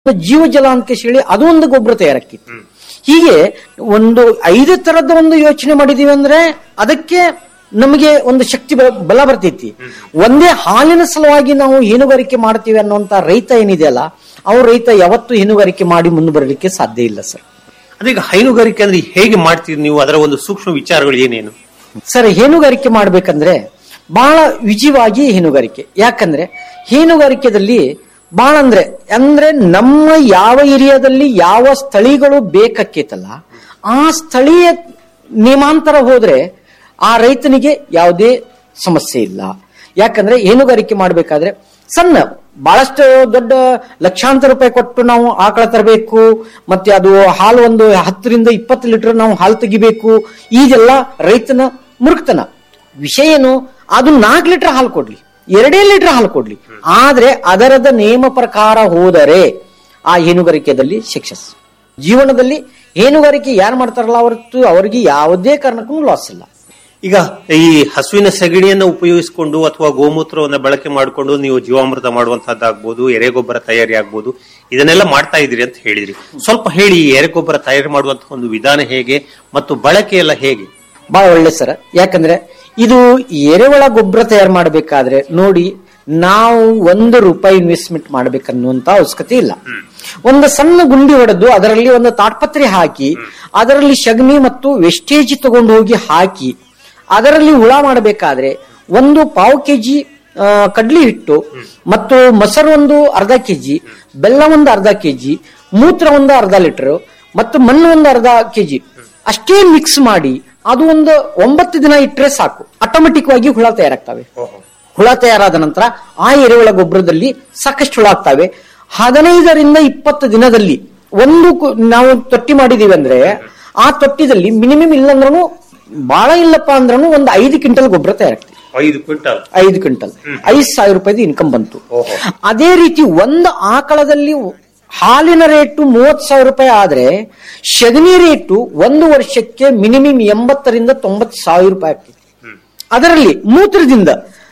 ಜೀವಜಲ ಅಂತ ಹೇಳಿ ಅದು ಒಂದು ಗೊಬ್ಬರ ತಯಾರಾಕಿತ್ತು ಹೀಗೆ ಒಂದು ಐದು ತರದ ಒಂದು ಯೋಚನೆ ಮಾಡಿದೀವಿ ಅಂದ್ರೆ ಅದಕ್ಕೆ ನಮಗೆ ಒಂದು ಶಕ್ತಿ ಬ- ಬಲ ಬರ್ತೈತಿ ಒಂದೇ ಹಾಲಿನ ಸಲುವಾಗಿ ನಾವು ಹೈನುಗಾರಿಕೆ ಮಾಡ್ತೀವಿ ಅನ್ನುವಂತ ರೈತ ಏನಿದೆಯಲ್ಲ ಅವ್ರ ರೈತ ಯಾವತ್ತೂ ಹೈನುಗಾರಿಕೆ ಮಾಡಿ ಮುಂದೆ ಬರಲಿಕ್ಕೆ ಸಾಧ್ಯ ಇಲ್ಲ ಸರ್ ಅದೀಗ ಹೈನುಗಾರಿಕೆ ಅಂದ್ರೆ ಹೇಗೆ ಮಾಡ್ತೀರಿ ನೀವು ಅದರ ಒಂದು ಸೂಕ್ಷ್ಮ ವಿಚಾರಗಳು ಏನೇನು ಸರ್ ಹೈನುಗಾರಿಕೆ ಮಾಡ್ಬೇಕಂದ್ರೆ ಬಹಳ ವಿಜಯವಾಗಿ ಹೈನುಗಾರಿಕೆ ಯಾಕಂದ್ರೆ ಹೈನುಗಾರಿಕೆದಲ್ಲಿ ಬಹಳ ಅಂದ್ರೆ ಅಂದ್ರೆ ನಮ್ಮ ಯಾವ ಏರಿಯಾದಲ್ಲಿ ಯಾವ ಸ್ಥಳೀಗಳು ಬೇಕಾಕೇತಲ್ಲ ಆ ಸ್ಥಳೀಯ ನಿಯಮಾಂತರ ಹೋದ್ರೆ ಆ ರೈತನಿಗೆ ಯಾವುದೇ ಸಮಸ್ಯೆ ಇಲ್ಲ ಯಾಕಂದ್ರೆ ಹೈನುಗಾರಿಕೆ ಮಾಡ್ಬೇಕಾದ್ರೆ ಸಣ್ಣ ಬಹಳಷ್ಟು ದೊಡ್ಡ ಲಕ್ಷಾಂತರ ರೂಪಾಯಿ ಕೊಟ್ಟು ನಾವು ಆಕಳ ತರಬೇಕು ಮತ್ತೆ ಅದು ಹಾಲು ಒಂದು ಹತ್ತರಿಂದ ಇಪ್ಪತ್ತು ಲೀಟರ್ ನಾವು ಹಾಲು ತೆಗಿಬೇಕು ಇದೆಲ್ಲ ರೈತನ ಮುರುಕ್ತನ ವಿಷಯ ಏನು ಅದು ನಾಲ್ಕು ಲೀಟರ್ ಹಾಲು ಕೊಡ್ಲಿ ಎರಡೇ ಲೀಟರ್ ಹಾಲು ಕೊಡ್ಲಿ ಆದ್ರೆ ಅದರದ ನಿಯಮ ಪ್ರಕಾರ ಹೋದರೆ ಆ ಹೈನುಗಾರಿಕೆಯಲ್ಲಿ ಸಕ್ಸಸ್ ಜೀವನದಲ್ಲಿ ಹೈನುಗಾರಿಕೆ ಯಾರು ಮಾಡ್ತಾರಲ್ಲ ಹೊರತು ಅವರಿಗೆ ಯಾವುದೇ ಕಾರಣಕ್ಕೂ ಲಾಸ್ ಇಲ್ಲ ಈಗ ಈ ಹಸುವಿನ ಸಗಣಿಯನ್ನ ಉಪಯೋಗಿಸಿಕೊಂಡು ಅಥವಾ ಗೋಮೂತ್ರವನ್ನ ಬಳಕೆ ಮಾಡಿಕೊಂಡು ನೀವು ಜೀವಾಮೃತ ಮಾಡುವಂತಹದ್ದಾಗ್ಬೋದು ಎರೆಗೊಬ್ಬರ ತಯಾರಿ ಆಗ್ಬೋದು ಇದನ್ನೆಲ್ಲ ಮಾಡ್ತಾ ಇದ್ದೀರಿ ಅಂತ ಹೇಳಿದ್ರಿ ಸ್ವಲ್ಪ ಹೇಳಿ ಈ ಎರೆಗೊಬ್ಬರ ತಯಾರಿ ಮಾಡುವಂತಹ ಒಂದು ವಿಧಾನ ಹೇಗೆ ಮತ್ತು ಬಳಕೆ ಎಲ್ಲ ಹೇಗೆ ಬಹಳ ಒಳ್ಳೆ ಸರ್ ಯಾಕಂದ್ರೆ ಇದು ಎರೆಹುಳ ಗೊಬ್ಬರ ತಯಾರು ಮಾಡಬೇಕಾದ್ರೆ ನೋಡಿ ನಾವು ಒಂದು ರೂಪಾಯಿ ಇನ್ವೆಸ್ಟ್ಮೆಂಟ್ ಮಾಡ್ಬೇಕನ್ನುವಂತ ಅವಶ್ಯಕತೆ ಇಲ್ಲ ಒಂದು ಸಣ್ಣ ಗುಂಡಿ ಹೊಡೆದು ಅದರಲ್ಲಿ ಒಂದು ತಾಡ್ಪತ್ರೆ ಹಾಕಿ ಅದರಲ್ಲಿ ಸಗಣಿ ಮತ್ತು ವೆಸ್ಟೇಜ್ ತಗೊಂಡು ಹೋಗಿ ಹಾಕಿ ಅದರಲ್ಲಿ ಹುಳ ಮಾಡಬೇಕಾದ್ರೆ ಒಂದು ಪಾವು ಕೆಜಿ ಕಡ್ಲಿ ಹಿಟ್ಟು ಮತ್ತು ಮೊಸರು ಒಂದು ಅರ್ಧ ಕೆಜಿ ಬೆಲ್ಲ ಒಂದು ಅರ್ಧ ಕೆಜಿ ಮೂತ್ರ ಒಂದು ಅರ್ಧ ಲೀಟರ್ ಮತ್ತು ಮಣ್ಣು ಒಂದು ಅರ್ಧ ಕೆಜಿ ಅಷ್ಟೇ ಮಿಕ್ಸ್ ಮಾಡಿ ಅದು ಒಂದು ಒಂಬತ್ತು ದಿನ ಇಟ್ಟರೆ ಸಾಕು ಆಟೋಮೆಟಿಕ್ ಆಗಿ ಹುಳ ತಯಾರಾಗ್ತವೆ ಹುಳ ತಯಾರಾದ ನಂತರ ಆ ಎರೆಹುಳ ಗೊಬ್ಬರದಲ್ಲಿ ಸಾಕಷ್ಟು ಹುಳ ಆಗ್ತವೆ ಹದಿನೈದರಿಂದ ಇಪ್ಪತ್ತು ದಿನದಲ್ಲಿ ಒಂದು ಕು- ನಾವು ತೊಟ್ಟಿ ಮಾಡಿದೀವಿ ಅಂದ್ರೆ ಆ ತೊಟ್ಟಿದಲ್ಲಿ ಮಿನಿಮಮ್ ಇಲ್ಲಂದ್ರೂ ಬಹಳ ಇಲ್ಲಪ್ಪ ಅಂದ್ರೂ ಒಂದು ಐದು ಕ್ವಿಂಟಲ್ ಗೊಬ್ಬರ ತಯಾರಾಗ್ತದೆ ಐದು ಕ್ವಿಂಟಲ್ ಐದು ಕ್ವಿಂಟಲ್ ಐದು ಸಾವಿರ ರೂಪಾಯಿ ಇನ್ಕಮ್ ಬಂತು ಅದೇ ರೀತಿ ಒಂದು ಆಕಳದಲ್ಲಿ ಹಾಲಿನ ರೇಟು ಮೂವತ್ ಸಾವಿರ ರೂಪಾಯಿ ಆದ್ರೆ ಸಗಣಿ ರೇಟು ಒಂದು ವರ್ಷಕ್ಕೆ ಮಿನಿಮಮ್ ಎಂಬತ್ತರಿಂದ ತೊಂಬತ್ತು ಸಾವಿರ ರೂಪಾಯಿ ಆಗ್ತದೆ ಅದರಲ್ಲಿ ಮೂತ್ರದಿಂದ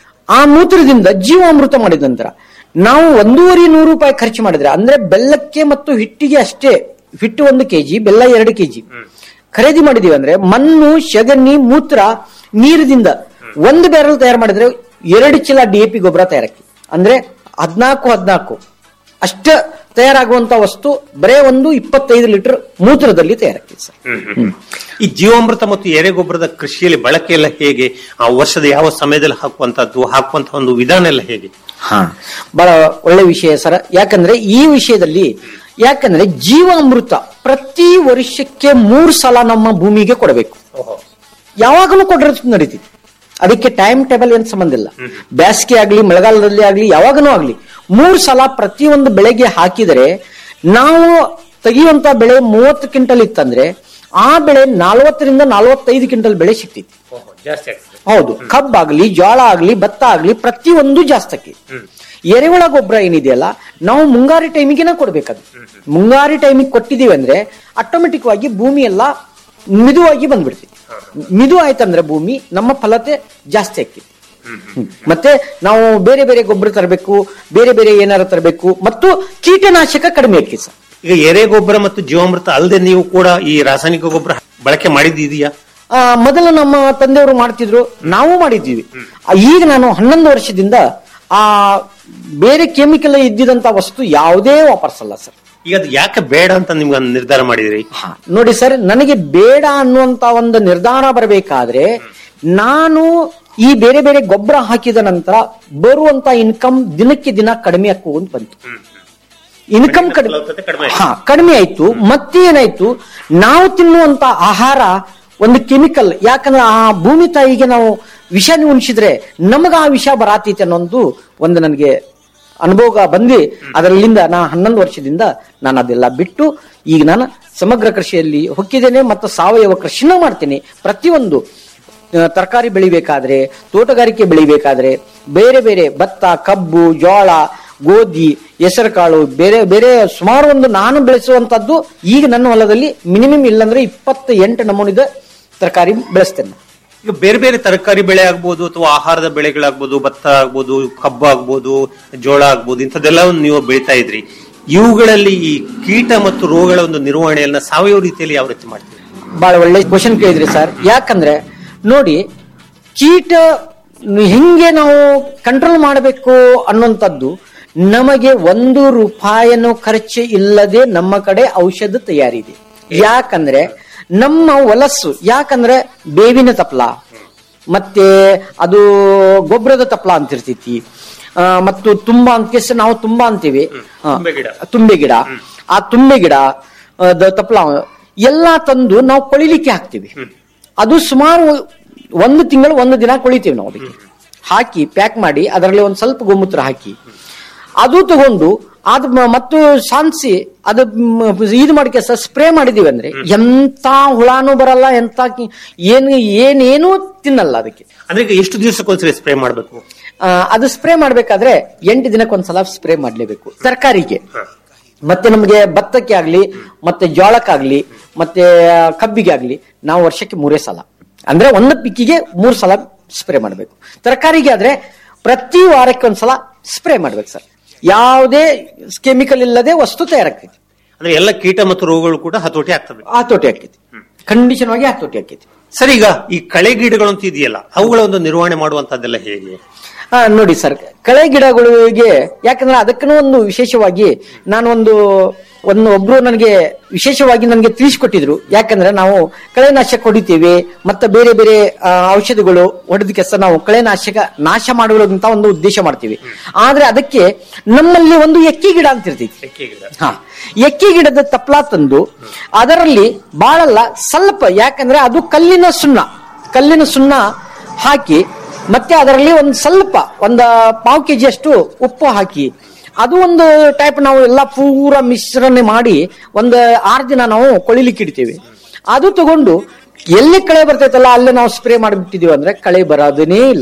ಆ ಮೂತ್ರದಿಂದ ಜೀವಾಮೃತ ಮಾಡಿದ ನಂತರ ನಾವು ಒಂದೂವರೆ ನೂರು ರೂಪಾಯಿ ಖರ್ಚು ಮಾಡಿದ್ರೆ ಅಂದ್ರೆ ಬೆಲ್ಲಕ್ಕೆ ಮತ್ತು ಹಿಟ್ಟಿಗೆ ಅಷ್ಟೇ ಹಿಟ್ಟು ಒಂದು ಕೆಜಿ ಬೆಲ್ಲ ಎರಡು ಕೆಜಿ ಖರೀದಿ ಮಾಡಿದೀವಿ ಅಂದ್ರೆ ಮಣ್ಣು ಸಗಣಿ ಮೂತ್ರ ನೀರಿನಿಂದ ಒಂದು ಬ್ಯಾರಲ್ ತಯಾರು ಮಾಡಿದ್ರೆ ಎರಡು ಚೀಲ ಡಿ ಎ ಪಿ ಗೊಬ್ಬರ ತಯಾರಾಕಿ ಅಂದ್ರೆ ಹದ್ನಾಲ್ಕು ಹದ್ನಾಲ್ಕು ಅಷ್ಟ ತಯಾರಾಗುವಂತ ವಸ್ತು ಬರೇ ಒಂದು ಇಪ್ಪತ್ತೈದು ಲೀಟರ್ ಮೂತ್ರದಲ್ಲಿ ತಯಾರಾಕಿ ಸರ್ ಈ ಜೀವಾಮೃತ ಮತ್ತು ಎರೆಗೊಬ್ಬರದ ಕೃಷಿಯಲ್ಲಿ ಬಳಕೆ ಎಲ್ಲ ಹೇಗೆ ಆ ವರ್ಷದ ಯಾವ ಸಮಯದಲ್ಲಿ ಹಾಕುವಂತದ್ದು ಹಾಕುವಂತಹ ಒಂದು ವಿಧಾನ ಎಲ್ಲ ಹೇಗೆ ಹಾ ಬಹಳ ಒಳ್ಳೆ ವಿಷಯ ಸರ್ ಯಾಕಂದ್ರೆ ಈ ವಿಷಯದಲ್ಲಿ ಯಾಕಂದ್ರೆ ಜೀವಾಮೃತ ಪ್ರತಿ ವರ್ಷಕ್ಕೆ ಮೂರು ಸಲ ನಮ್ಮ ಭೂಮಿಗೆ ಕೊಡಬೇಕು ಯಾವಾಗಲೂ ಕೊಡ್ರೆ ನಡೀತೈತಿ ಅದಕ್ಕೆ ಟೈಮ್ ಟೇಬಲ್ ಏನ್ ಸಂಬಂಧ ಇಲ್ಲ ಬೇಸಿಗೆ ಆಗ್ಲಿ ಮಳೆಗಾಲದಲ್ಲಿ ಆಗ್ಲಿ ಯಾವಾಗನೂ ಆಗ್ಲಿ ಮೂರು ಸಲ ಪ್ರತಿಯೊಂದು ಬೆಳೆಗೆ ಹಾಕಿದರೆ ನಾವು ತೆಗೆಯುವಂತ ಬೆಳೆ ಮೂವತ್ತು ಕ್ವಿಂಟಲ್ ಇತ್ತಂದ್ರೆ ಆ ಬೆಳೆ ನಲವತ್ತರಿಂದ ನಲವತ್ತೈದು ಕ್ವಿಂಟಲ್ ಬೆಳೆ ಸಿಗ್ತೈತಿ ಜಾಸ್ತಿ ಆಗ್ತದೆ ಹೌದು ಕಬ್ಬಾಗ್ಲಿ ಜೋಳ ಆಗ್ಲಿ ಭತ್ತ ಆಗ್ಲಿ ಪ್ರತಿಯೊಂದು ಜಾಸ್ತಿ ಎರೆಹುಳ ಗೊಬ್ಬರ ಏನಿದೆಯಲ್ಲ ನಾವು ಮುಂಗಾರಿ ಟೈಮಿಗೆನ ಕೊಡ್ಬೇಕದು ಮುಂಗಾರಿ ಟೈಮಿಗೆ ಕೊಟ್ಟಿದೀವಿ ಅಂದ್ರೆ ಆಟೋಮೆಟಿಕ್ ಆಗಿ ಭೂಮಿ ಎಲ್ಲ ಮಿದುವಾಗಿ ಬಂದ್ಬಿಡ್ತೈತಿ ಮಿದು ಆಯ್ತಂದ್ರೆ ಭೂಮಿ ನಮ್ಮ ಫಲತೆ ಜಾಸ್ತಿ ಆಕ್ಕೈತಿ ಹ್ಮ್. ಮತ್ತೆ ನಾವು ಬೇರೆ ಬೇರೆ ಗೊಬ್ಬರ ತರಬೇಕು ಬೇರೆ ಬೇರೆ ಏನಾರ ತರಬೇಕು ಮತ್ತು ಕೀಟನಾಶಕ ಕಡಿಮೆ ಆಕ್ಕೈತಿ ಸರ್ ಈಗ ಎರೆಗೊಬ್ಬರ ಮತ್ತು ಜೀವಾಮೃತ ಅಲ್ಲದೆ ನೀವು ಕೂಡ ಈ ರಾಸಾಯನಿಕ ಗೊಬ್ಬರ ಬಳಕೆ ಮಾಡಿದ್ದೀಯಾ ಆ, ಮೊದಲು ನಮ್ಮ ತಂದೆಯವರು ಮಾಡ್ತಿದ್ರು ನಾವು ಮಾಡಿದ್ದೀವಿ ಆ, ಈಗ ನಾನು ಹನ್ನೊಂದು ವರ್ಷದಿಂದ ಆ ಬೇರೆ ಕೆಮಿಕಲ್ ಇದ್ದಿದಂತ ವಸ್ತು ಯಾವುದೇ ವಾಪರ್ಸಲ್ಲ ಸರ್ ಈಗ ಅದು ಯಾಕೆ ಬೇಡ ಅಂತ ನಿಮ್ಗೆ ಒಂದು ನಿರ್ಧಾರ ಮಾಡಿದಿರಿ ಹಾ, ನೋಡಿ ಸರ್ ನನಗೆ ಬೇಡ ಅನ್ನುವಂತ ಒಂದು ನಿರ್ಧಾರ ಬರಬೇಕಾದ್ರೆ ನಾನು ಈ ಬೇರೆ ಬೇರೆ ಗೊಬ್ಬರ ಹಾಕಿದ ನಂತರ ಬರುವಂತ ಇನ್ಕಮ್ ದಿನಕ್ಕೆ ದಿನ ಕಡಿಮೆ ಆಗುವಂತ ಬಂತು ಇನ್ಕಮ್ ಕಡಿಮೆ ಫಲವತ್ತತೆ ಕಡಿಮೆ ಆಯ್ತು. ಹಾ ಕಡಿಮೆ ಆಯ್ತು ಮತ್ತೆ ಏನಾಯ್ತು ನಾವು ತಿನ್ನುವಂತ ಆಹಾರ ಒಂದು ಕೆಮಿಕಲ್ ಯಾಕಂದ್ರೆ ಆ ಭೂಮಿ ತಾಯಿಗೆ ನಾವು ವಿಷ ಉಣಿಸಿದ್ರೆ ನಮಗ ಆ ವಿಷ ಬರಾತೈತೆ ಅನ್ನೊಂದು ಒಂದು ನನಗೆ ಅನುಭವ ಬಂದು ಅದರಲ್ಲಿಂದ ನಾ ಹನ್ನೊಂದು ವರ್ಷದಿಂದ ನಾನು ಅದೆಲ್ಲ ಬಿಟ್ಟು ಈಗ ನಾನು ಸಮಗ್ರ ಕೃಷಿಯಲ್ಲಿ ಹೊಕ್ಕಿದ್ದೇನೆ ಮತ್ತು ಸಾವಯವ ಕೃಷಿನೂ ಮಾಡ್ತೇನೆ ಪ್ರತಿಯೊಂದು ತರಕಾರಿ ಬೆಳಿಬೇಕಾದ್ರೆ ತೋಟಗಾರಿಕೆ ಬೆಳಿಬೇಕಾದ್ರೆ ಬೇರೆ ಬೇರೆ ಭತ್ತ ಕಬ್ಬು ಜೋಳ ಗೋಧಿ ಹೆಸರುಕಾಳು ಬೇರೆ ಬೇರೆ ಸುಮಾರು ಒಂದು ನಾನು ಬೆಳೆಸುವಂತದ್ದು ಈಗ ನನ್ನ ಹೊಲದಲ್ಲಿ ಮಿನಿಮಮ್ ಇಲ್ಲಂದ್ರೆ ಇಪ್ಪತ್ತ ಎಂಟು ನಮೂನಿದ ತರಕಾರಿ ಬೆಳೆಸ್ತೇನೆ ಈಗ ಬೇರೆ ಬೇರೆ ತರಕಾರಿ ಬೆಳೆ ಆಗ್ಬೋದು ಅಥವಾ ಆಹಾರದ ಬೆಳೆಗಳಾಗ್ಬೋದು ಭತ್ತ ಆಗ್ಬೋದು ಕಬ್ಬು ಆಗ್ಬೋದು ಜೋಳ ಆಗ್ಬೋದು ಇಂಥದ್ದೆಲ್ಲ ನೀವು ಬೆಳಿತಾ ಇದ್ರಿ ಇವುಗಳಲ್ಲಿ ಈ ಕೀಟ ಮತ್ತು ರೋಗಗಳ ಒಂದು ನಿರ್ವಹಣೆಯನ್ನ ಸಾವಯವ ರೀತಿಯಲ್ಲಿ ಯಾವ ರೀತಿ ಮಾಡ್ತೀವಿ ಬಹಳ ಒಳ್ಳೆ ಕ್ವಶನ್ ಕೇಳಿದ್ರಿ ಸರ್ ಯಾಕಂದ್ರೆ ನೋಡಿ ಕೀಟ ಹೆಂಗೆ ನಾವು ಕಂಟ್ರೋಲ್ ಮಾಡಬೇಕು ಅನ್ನುವಂಥದ್ದು ನಮಗೆ ಒಂದು ರೂಪಾಯಿನೂ ಖರ್ಚು ಇಲ್ಲದೆ ನಮ್ಮ ಕಡೆ ಔಷಧ ತಯಾರಿದೆ ಯಾಕಂದ್ರೆ ನಮ್ಮ ಹೊಲಸ್ಸು ಯಾಕಂದ್ರೆ ಬೇವಿನ ತಪ್ಲ ಮತ್ತೆ ಅದು ಗೊಬ್ಬರದ ತಪ್ಲ ಅಂತ ಇರ್ತೈತಿ ಆ, ಮತ್ತು ತುಂಬಾ ಅಂತ ಕೇಸ್ ನಾವು ತುಂಬಾ ಅಂತೀವಿ ಆ, ತುಂಬೆ ಗಿಡ. ತುಂಬೆ ಗಿಡ ಆ ತುಂಬೆ ಗಿಡ ಆ, ದ ತಪ್ಲ ಎಲ್ಲಾ ತಂದು ನಾವು ಕೊಳಿಲಿಕ್ಕೆ ಹಾಕ್ತಿವಿ ಅದು ಸುಮಾರು ಒಂದು ತಿಂಗಳು ಒಂದು ದಿನ ಕೊಳಿತೀವಿ ನಾವು ಅದಕ್ಕೆ ಹಾಕಿ ಪ್ಯಾಕ್ ಮಾಡಿ ಅದರಲ್ಲಿ ಒಂದು ಸ್ವಲ್ಪ ಗೋಮೂತ್ರ ಹಾಕಿ ಅದು ತಗೊಂಡು ಅದು ಮ- ಮತ್ತು ಸಾನ್ಸಿ ಅದು ಮ್, ಇದು ಮಾಡಿ ಸ್ಪ್ರೇ ಮಾಡಿದೀವಿ ಅಂದ್ರೆ ಎಂತ ಹುಳಾನು ಬರಲ್ಲ ಎಂತ ಕಿ- ಏನು ಏನೇನೂ ತಿನ್ನಲ್ಲ ಅದಕ್ಕೆ ಅಂದ್ರೆ ಈಗ ಎಷ್ಟು ದಿವಸಕ್ಕೊಂದ್ಸರಿ ಸ್ಪ್ರೇ ಮಾಡಬೇಕು ಆ, ಅದು ಸ್ಪ್ರೇ ಮಾಡ್ಬೇಕಾದ್ರೆ ಎಂಟು ದಿನಕ್ಕೊಂದ್ಸಲ ಸ್ಪ್ರೇ ಮಾಡ್ಲೇಬೇಕು ತರಕಾರಿಗೆ ಮತ್ತೆ ನಮಗೆ ಭತ್ತಕ್ಕೆ ಆಗ್ಲಿ ಮತ್ತೆ ಜೋಳಕ್ಕಾಗ್ಲಿ ಮತ್ತೆ ಕಬ್ಬಿಗೆ ಆಗ್ಲಿ ನಾವು ವರ್ಷಕ್ಕೆ ಮೂರೇ ಸಲ ಅಂದ್ರೆ ಒಂದು ಪಿಕ್ಕಿಗೆ ಮೂರ್ ಸಲ ಸ್ಪ್ರೇ ಮಾಡಬೇಕು ತರಕಾರಿಗೆ ಆದ್ರೆ ಪ್ರತಿ ವಾರಕ್ಕೆ ಒಂದ್ಸಲ ಸ್ಪ್ರೇ ಮಾಡ್ಬೇಕು ಸರ್ ಯಾವುದೇ ಕೆಮಿಕಲ್ ಇಲ್ಲದೆ ವಸ್ತು ತಯಾರಾಗ್ತೈತಿ ಅಂದ್ರೆ ಎಲ್ಲ ಕೀಟ ಮತ್ತು ರೋಗಗಳು ಕೂಡ ಹತೋಟಿ ಆಗ್ತವೆ ಹತೋಟಿ ಆಕೈತಿ ಖಂಡಿತವಾಗಿ ಹತೋಟಿ ಆಕೈತಿ ಸರ್ ಈಗ ಈ ಕಳೆ ಗಿಡಗಳು ಅಂತ ಇದೆಯಲ್ಲ ಅವುಗಳ ಒಂದು ನಿರ್ವಹಣೆ ಮಾಡುವಂತದ್ದೆಲ್ಲ ಹೇಗೆ ಹಾ ನೋಡಿ ಸರ್ ಕಳೆ ಗಿಡಗಳಿಗೆ ಯಾಕಂದ್ರೆ ಅದಕ್ಕೂ ಒಂದು ವಿಶೇಷವಾಗಿ ನಾನು ಒಂದು ಒಂದು ಒಬ್ರು ನನಗೆ ವಿಶೇಷವಾಗಿ ನನಗೆ ತಿಳಿಸ್ಕೊಟ್ಟಿದ್ರು ಯಾಕಂದ್ರೆ ನಾವು ಕಳೆನಾಶಕ ಹೊಡಿತೀವಿ ಮತ್ತೆ ಬೇರೆ ಬೇರೆ ಆ, ಔಷಧಿಗಳು ಹೊಡೆದ ಕೆಲಸ ನಾವು ಕಳೆನಾಶಕ ನಾಶ ಮಾಡುವಂತ ಒಂದು ಉದ್ದೇಶ ಮಾಡ್ತೀವಿ ಆದ್ರೆ ಅದಕ್ಕೆ ನಮ್ಮಲ್ಲಿ ಒಂದು ಎಕ್ಕಿ ಗಿಡ ಅಂತ ಇರ್ತೈತಿ ಹಾ ಎಕ್ಕಿ ಗಿಡದ ತಪ್ಲ ತಂದು ಅದರಲ್ಲಿ ಬಾಳಲ್ಲ ಸ್ವಲ್ಪ ಯಾಕಂದ್ರೆ ಅದು ಕಲ್ಲಿನ ಸುಣ್ಣ ಕಲ್ಲಿನ ಸುಣ್ಣ ಹಾಕಿ ಮತ್ತೆ ಅದರಲ್ಲಿ ಒಂದು ಸ್ವಲ್ಪ ಒಂದು ಪಾವ್ ಕೆಜಿ ಅಷ್ಟು ಉಪ್ಪು ಹಾಕಿ ಅದು ಒಂದು ಟೈಪ್ ನಾವು ಎಲ್ಲ ಪೂರ ಮಿಶ್ರಣ ಮಾಡಿ ಒಂದು ಆರು ದಿನ ನಾವು ಕೊಳಿಲಿಕ್ಕೆ ಇಡ್ತೀವಿ ಅದು ತಗೊಂಡು ಎಲ್ಲಿ ಕಳೆ ಬರ್ತೈತಲ್ಲ ಅಲ್ಲೇ ನಾವು ಸ್ಪ್ರೇ ಮಾಡಿಬಿಟ್ಟಿದೀವಿ ಅಂದ್ರೆ ಕಳೆ ಬರೋದನೇ ಇಲ್ಲ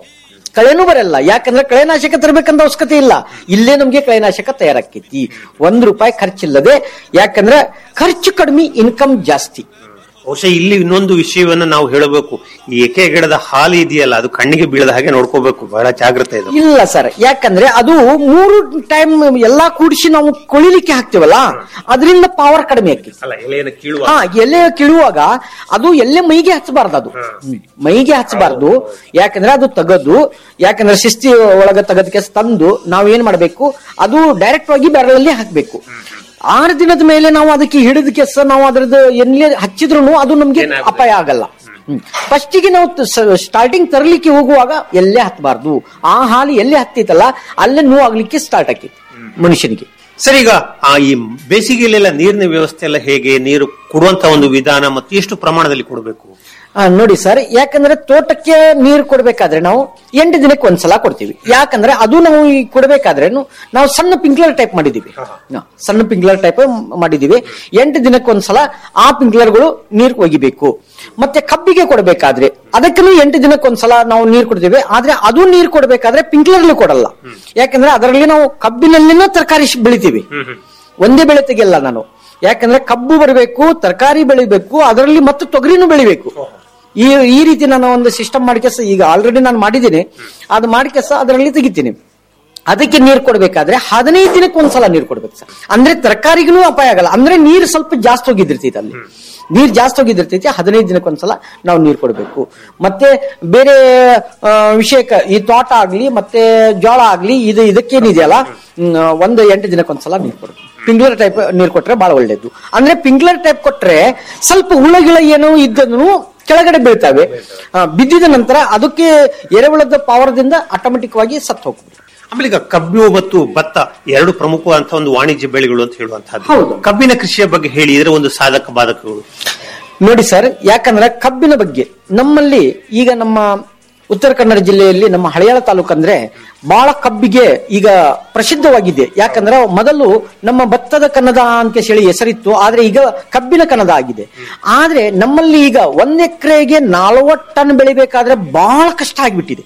ಕಳೆನೂ ಬರಲ್ಲ ಯಾಕಂದ್ರೆ ಕಳೆನಾಶಕ ತರಬೇಕಂತ ಅವಶ್ಯಕತೆ ಇಲ್ಲ ಇಲ್ಲೇ ನಮ್ಗೆ ಕಳೆನಾಶಕ ತಯಾರಾಕೈತಿ ಒಂದ್ ರೂಪಾಯಿ ಖರ್ಚಿಲ್ಲದೆ ಯಾಕಂದ್ರೆ ಖರ್ಚು ಕಡಿಮೆ ಇನ್ಕಮ್ ಜಾಸ್ತಿ ಬಹುಶಃ ಇಲ್ಲಿ ಇನ್ನೊಂದು ವಿಷಯವನ್ನ ನಾವು ಹೇಳಬೇಕು ಈ ಏಕೆ ಗಿಡದ ಹಾಲು ಇದೆಯಲ್ಲ ಅದು ಕಣ್ಣಿಗೆ ಬೀಳದ ಹಾಗೆ ನೋಡ್ಕೋಬೇಕು ಬಹಳ ಜಾಗ್ರತೆ ಇದು ಇಲ್ಲ ಸರ್ ಯಾಕಂದ್ರೆ ಅದು ಮೂರು ಟೈಮ್ ಎಲ್ಲಾ ಕೂಡಿಸಿ ನಾವು ಕೊಳಿಲಿಕ್ಕೆ ಹಾಕ್ತಿವಲ್ಲ ಅದರಿಂದ ಪವರ್ ಕಡಿಮೆ ಆಕೈತಿ ಅಲ್ಲ ಎಲೆಯನ್ನು ಕೀಳುವ ಹಾ ಎಲೆ ಕೀಳುವಾಗ ಅದು ಎಲ್ಲೇ ಮೈಗೆ ಹಚ್ಚಬಾರ್ದು ಅದು ಹ್ಮ್. ಮೈಗೆ ಹಚ್ಚಬಾರ್ದು ಯಾಕಂದ್ರೆ ಅದು ತೆಗೆದು ಯಾಕಂದ್ರೆ ಶಿಸ್ತಿ ಒಳಗ ತೆಗೆದಕ್ಕೆ ತಂದು ನಾವು ಏನ್ ಮಾಡ್ಬೇಕು ಅದು ಡೈರೆಕ್ಟ್ ಆಗಿ ಬೆರಳಲ್ಲಿ ಹಾಕ್ಬೇಕು ಆರು ದಿನದ ಮೇಲೆ ನಾವು ಅದಕ್ಕೆ ಹಿಡಿದ ಕೆಸ ನಾವು ಅದ್ರದ್ದು ಎಲ್ಲೇ ಹಚ್ಚಿದ್ರು ಅದು ನಮ್ಗೆ ಏನಾಗುತ್ತೆ? ಅಪಾಯ ಆಗಲ್ಲ ಫಸ್ಟಿಗೆ ನಾವು ಸ್ಟಾರ್ಟಿಂಗ್ ತರಲಿಕ್ಕೆ ಹೋಗುವಾಗ ಎಲ್ಲೇ ಹತ್ತಬಾರ್ದು ಆ ಹಾಲು ಎಲ್ಲೇ ಹತ್ತೈತಲ್ಲ ಅಲ್ಲೇ ನೋವು ಆಗ್ಲಿಕ್ಕೆ ಸ್ಟಾರ್ಟ್ ಆಕೈತಿ ಮನುಷ್ಯನಿಗೆ ಸರ್ ಈಗ ಆ ಈ ಬೇಸಿಗೆಯಲ್ಲೆಲ್ಲ ನೀರಿನ ವ್ಯವಸ್ಥೆ ಎಲ್ಲ ಹೇಗೆ ನೀರು ಕೊಡುವಂತ ಒಂದು ವಿಧಾನ ಮತ್ತು ಎಷ್ಟು ಪ್ರಮಾಣದಲ್ಲಿ ಕೊಡಬೇಕು ಆ, ನೋಡಿ ಸರ್ ಯಾಕಂದ್ರೆ ತೋಟಕ್ಕೆ ನೀರು ಕೊಡ್ಬೇಕಾದ್ರೆ ನಾವು ಎಂಟು ದಿನಕ್ಕೆ ಒಂದ್ಸಲ ಕೊಡ್ತೀವಿ ಯಾಕಂದ್ರೆ ಅದು ನಾವು ಈ ಕೊಡ್ಬೇಕಾದ್ರೆ ನಾವು ಸಣ್ಣ ಪಿಂಕ್ಲರ್ ಟೈಪ್ ಮಾಡಿದೀವಿ ಹಾ, ಸಣ್ಣ ಪಿಂಕ್ಲರ್ ಟೈಪ್ ಮಾಡಿದೀವಿ ಎಂಟು ದಿನಕ್ಕೆ ಒಂದ್ಸಲ ಆ ಪಿಂಕ್ಲರ್ಗಳು ನೀರು ಒಗಿಬೇಕು ಮತ್ತೆ ಕಬ್ಬಿಗೆ ಕೊಡ್ಬೇಕಾದ್ರೆ ಅದಕ್ಕೂ ಎಂಟು ದಿನಕ್ಕೆ ಒಂದ್ಸಲ ನಾವು ನೀರು ಕೊಡ್ತೀವಿ ಆದ್ರೆ ಅದು ನೀರು ಕೊಡ್ಬೇಕಾದ್ರೆ ಪಿಂಕ್ಲರ್ಲಿ ಕೊಡಲ್ಲ ಯಾಕಂದ್ರೆ ಅದರಲ್ಲಿ ನಾವು ಕಬ್ಬಿನಲ್ಲಿನ ತರಕಾರಿ ಬೆಳಿತೀವಿ ಒಂದೇ ಬೆಳೆ ತೆಗಿಯಲ್ಲ ನಾನು ಯಾಕಂದ್ರೆ ಕಬ್ಬು ಬರಬೇಕು ತರಕಾರಿ ಬೆಳಿಬೇಕು ಅದರಲ್ಲಿ ಮತ್ತು ತೊಗರಿನೂ ಬೆಳಿಬೇಕು ಈ ಈ ರೀತಿ ನಾನು ಒಂದು ಸಿಸ್ಟಮ್ ಮಾಡಿಕೆಸ ಈಗ ಆಲ್ರೆಡಿ ನಾನು ಮಾಡಿದ್ದೀನಿ ಅದು ಮಾಡಿಕೆಸ ಅದರಲ್ಲಿ ತೆಗಿತೀನಿ ಅದಕ್ಕೆ ನೀರು ಕೊಡ್ಬೇಕಾದ್ರೆ ಹದಿನೈದು ದಿನಕ್ಕೆ ಒಂದ್ಸಲ ನೀರು ಕೊಡ್ಬೇಕು ಸರ್ ಅಂದ್ರೆ ತರಕಾರಿಗೂ ಅಪಾಯ ಆಗಲ್ಲ ಅಂದ್ರೆ ನೀರು ಸ್ವಲ್ಪ ಜಾಸ್ತಿ ಹೋಗಿದ್ದಿರ್ತೈತೆ ಅಲ್ಲಿ ನೀರ್ ಜಾಸ್ತಿ ಹೋಗಿದ್ದಿರ್ತೈತಿ ಹದಿನೈದು ದಿನಕ್ಕೆ ಒಂದ್ಸಲ ನಾವು ನೀರು ಕೊಡಬೇಕು ಮತ್ತೆ ಬೇರೆ ಆ, ವಿಷಯಕ್ಕೆ ಈ ತೋಟ ಆಗ್ಲಿ ಮತ್ತೆ ಜೋಳ ಆಗ್ಲಿ ಇದು ಇದಕ್ಕೇನಿದೆಯಲ್ಲ ಹ್ಮ್, ಒಂದು ಎಂಟು ದಿನಕ್ಕೊಂದ್ಸಲ ನೀರು ಕೊಡಬೇಕು ಪಿಂಗ್ಲರ್ ಟೈಪ್ ನೀರು ಕೊಟ್ರೆ ಬಹಳ ಒಳ್ಳೇದು ಅಂದ್ರೆ ಪಿಂಗ್ಲರ್ ಟೈಪ್ ಕೊಟ್ರೆ ಸ್ವಲ್ಪ ಹುಳ ಗಿಳ ಏನೋ ಇದ್ದನು ಕೆಳಗಡೆ ಬೀಳ್ತವೆ ಆ, ಬಿದ್ದಿದ ನಂತರ ಅದಕ್ಕೆ ಎರೆಹುಳದ ಪಾವರದಿಂದ ಆಟೋಮೆಟಿಕ್ ವಾಗಿ ಸತ್ತು ಹೋಗ್ತದೆ ಆಮೇಲೆ ಈಗ ಕಬ್ಬು ಮತ್ತು ಭತ್ತ ಎರಡು ಪ್ರಮುಖವಾದಂತಹ ಒಂದು ವಾಣಿಜ್ಯ ಬೆಳೆಗಳು ಅಂತ ಹೇಳುವಂತಹದ್ದು ಹೌದು. ಕಬ್ಬಿನ ಕೃಷಿಯ ಬಗ್ಗೆ ಹೇಳಿ ಇದರ ಒಂದು ಸಾಧಕ ಬಾಧಕಗಳು ನೋಡಿ ಸರ್ ಯಾಕಂದ್ರೆ ಕಬ್ಬಿನ ಬಗ್ಗೆ ನಮ್ಮಲ್ಲಿ ಈಗ ನಮ್ಮ ಉತ್ತರ ಕನ್ನಡ ಜಿಲ್ಲೆಯಲ್ಲಿ ನಮ್ಮ ಹಳೆಯಾಳ ತಾಲೂಕು ಅಂದ್ರೆ ಬಹಳ ಕಬ್ಬಿಗೆ ಈಗ ಪ್ರಸಿದ್ಧವಾಗಿದೆ ಯಾಕಂದ್ರೆ ಮೊದಲು ನಮ್ಮ ಭತ್ತದ ಕನ್ನದ ಅಂತ ಹೇಳಿ ಹೆಸರಿತ್ತು ಆದ್ರೆ ಈಗ ಕಬ್ಬಿನ ಕನ್ನದ ಆಗಿದೆ ಆದ್ರೆ ನಮ್ಮಲ್ಲಿ ಈಗ ಒಂದ್ ಎಕರೆಗೆ ನಲವತ್ತು ಟನ್ ಬೆಳಿಬೇಕಾದ್ರೆ ಬಹಳ ಕಷ್ಟ ಆಗಿಬಿಟ್ಟಿದೆ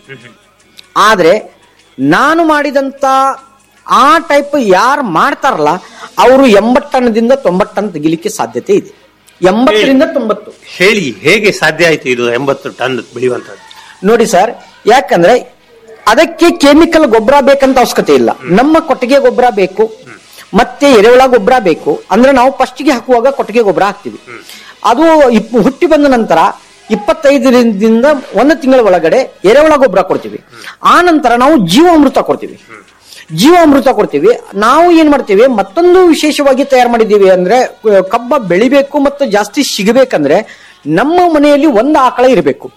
ಆದ್ರೆ ನಾನು ಮಾಡಿದಂತ ಆ ಟೈಪ್ ಯಾರು ಮಾಡ್ತಾರಲ್ಲ ಅವರು ಎಂಬತ್ತು ಟನ್ದಿಂದ ತೊಂಬತ್ತು ಟನ್ ತೆಗಿಲಿಕ್ಕೆ ಸಾಧ್ಯತೆ ಇದೆ ಎಂಬತ್ತರಿಂದ ತೊಂಬತ್ತು ಹೇಳಿ ಹೇಗೆ ಸಾಧ್ಯ ಆಯ್ತು ಇದು ಎಂಬತ್ತು ಟನ್ ಬೆಳೆಯುವಂತದ್ದು ನೋಡಿ ಸರ್ ಯಾಕಂದ್ರೆ ಅದಕ್ಕೆ ಕೆಮಿಕಲ್ ಗೊಬ್ಬರ ಬೇಕಂತ ಅವಶ್ಯಕತೆ ಇಲ್ಲ ನಮ್ಮ ಕೊಟ್ಟಿಗೆ ಗೊಬ್ಬರ ಬೇಕು ಮತ್ತೆ ಎರೆಹುಳ ಗೊಬ್ಬರ ಬೇಕು ಅಂದ್ರೆ ನಾವು ಫಸ್ಟ್ಗೆ ಹಾಕುವಾಗ ಕೊಟ್ಟಿಗೆ ಗೊಬ್ಬರ ಹಾಕ್ತಿವಿ ಅದು ಇಪ್- ಹುಟ್ಟಿ ಬಂದ ನಂತರ ಇಪ್ಪತ್ತೈದರಿಂದ ಒಂದು ತಿಂಗಳ ಒಳಗಡೆ ಎರೆಹುಳ ಗೊಬ್ಬರ ಕೊಡ್ತೀವಿ ಆ ನಂತರ ನಾವು ಜೀವಾಮೃತ ಕೊಡ್ತೀವಿ ಜೀವಾಮೃತ ಕೊಡ್ತೀವಿ ನಾವು ಏನ್ ಮಾಡ್ತೀವಿ ಮತ್ತೊಂದು ವಿಶೇಷವಾಗಿ ತಯಾರು ಮಾಡಿದ್ದೀವಿ ಅಂದ್ರೆ ಕ- ಕಬ್ಬ ಬೆಳಿಬೇಕು ಮತ್ತು ಜಾಸ್ತಿ ಸಿಗಬೇಕಂದ್ರೆ ನಮ್ಮ ಮನೆಯಲ್ಲಿ ಒಂದು ಆಕಳ ಇರಬೇಕು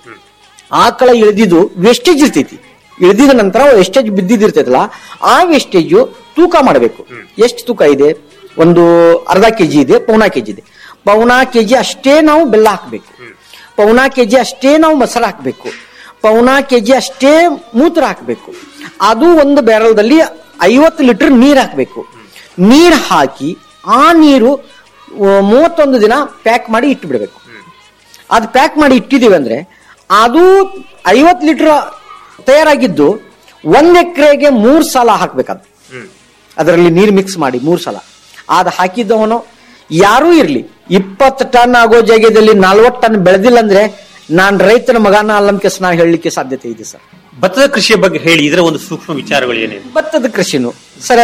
ಆಕಳ ಇಳಿದಿದ್ದು ವೇಸ್ಟೇಜ್ ಇರ್ತೈತಿ ಇಳಿದಿದ ನಂತರ ವೇಸ್ಟೇಜ್ ಬಿದ್ದಿದ್ದಿರ್ತೈತಲ್ಲ ಆ ವೇಸ್ಟೇಜ್ ತೂಕ ಮಾಡಬೇಕು ಎಷ್ಟು ತೂಕ ಇದೆ ಒಂದು ಅರ್ಧ ಕೆಜಿ ಇದೆ ಪೌನಾ ಕೆಜಿ ಇದೆ ಪೌನಾ ಕೆಜಿ ಅಷ್ಟೇ ನಾವು ಬೆಲ್ಲ ಹಾಕಬೇಕು ಪೌನಾ ಕೆಜಿ ಅಷ್ಟೇ ನಾವು ಮೊಸರು ಹಾಕಬೇಕು ಪೌನಾ ಕೆಜಿ ಅಷ್ಟೇ ಮೂತ್ರ ಹಾಕಬೇಕು ಅದು ಒಂದು ಬ್ಯಾರಲ್ದಲ್ಲಿ ಐವತ್ತು ಲೀಟರ್ ನೀರು ಹಾಕಬೇಕು ನೀರು ಹಾಕಿ ಆ ನೀರು ಆ, ಮೂವತ್ತೊಂದು ದಿನ ಪ್ಯಾಕ್ ಮಾಡಿ ಇಟ್ಟು ಬಿಡಬೇಕು ಅದು ಪ್ಯಾಕ್ ಮಾಡಿ ಇಟ್ಟಿದೀವಿ ಅಂದ್ರೆ ಅದು ಐವತ್ತು ಲೀಟರ್ ತಯಾರಾಗಿದ್ದು ಒಂದ್ ಎಕರೆಗೆ ಮೂರ್ ಸಲ ಹಾಕ್ಬೇಕದು ಅದರಲ್ಲಿ ನೀರು ಮಿಕ್ಸ್ ಮಾಡಿ ಮೂರ್ ಸಲ ಅದು ಹಾಕಿದ್ದವನು ಯಾರೂ ಇರ್ಲಿ ಇಪ್ಪತ್ತು ಟನ್ ಆಗೋ ಜಾಗದಲ್ಲಿ ನಲ್ವತ್ತು ಟನ್ ಬೆಳೆದಿಲ್ಲ ಅಂದ್ರೆ ನಾನ್ ರೈತನ ಮಗನ ಅಲ್ಲಂಕೆ ನಾ ಹೇಳಲಿಕ್ಕೆ ಸಾಧ್ಯತೆ ಇದೆ ಸರ್ ಭತ್ತದ ಕೃಷಿಯ ಬಗ್ಗೆ ಹೇಳಿ ಇದರ ಒಂದು ಸೂಕ್ಷ್ಮ ವಿಚಾರಗಳು ಏನೇನು ಭತ್ತದ ಕೃಷಿನು ಸರ್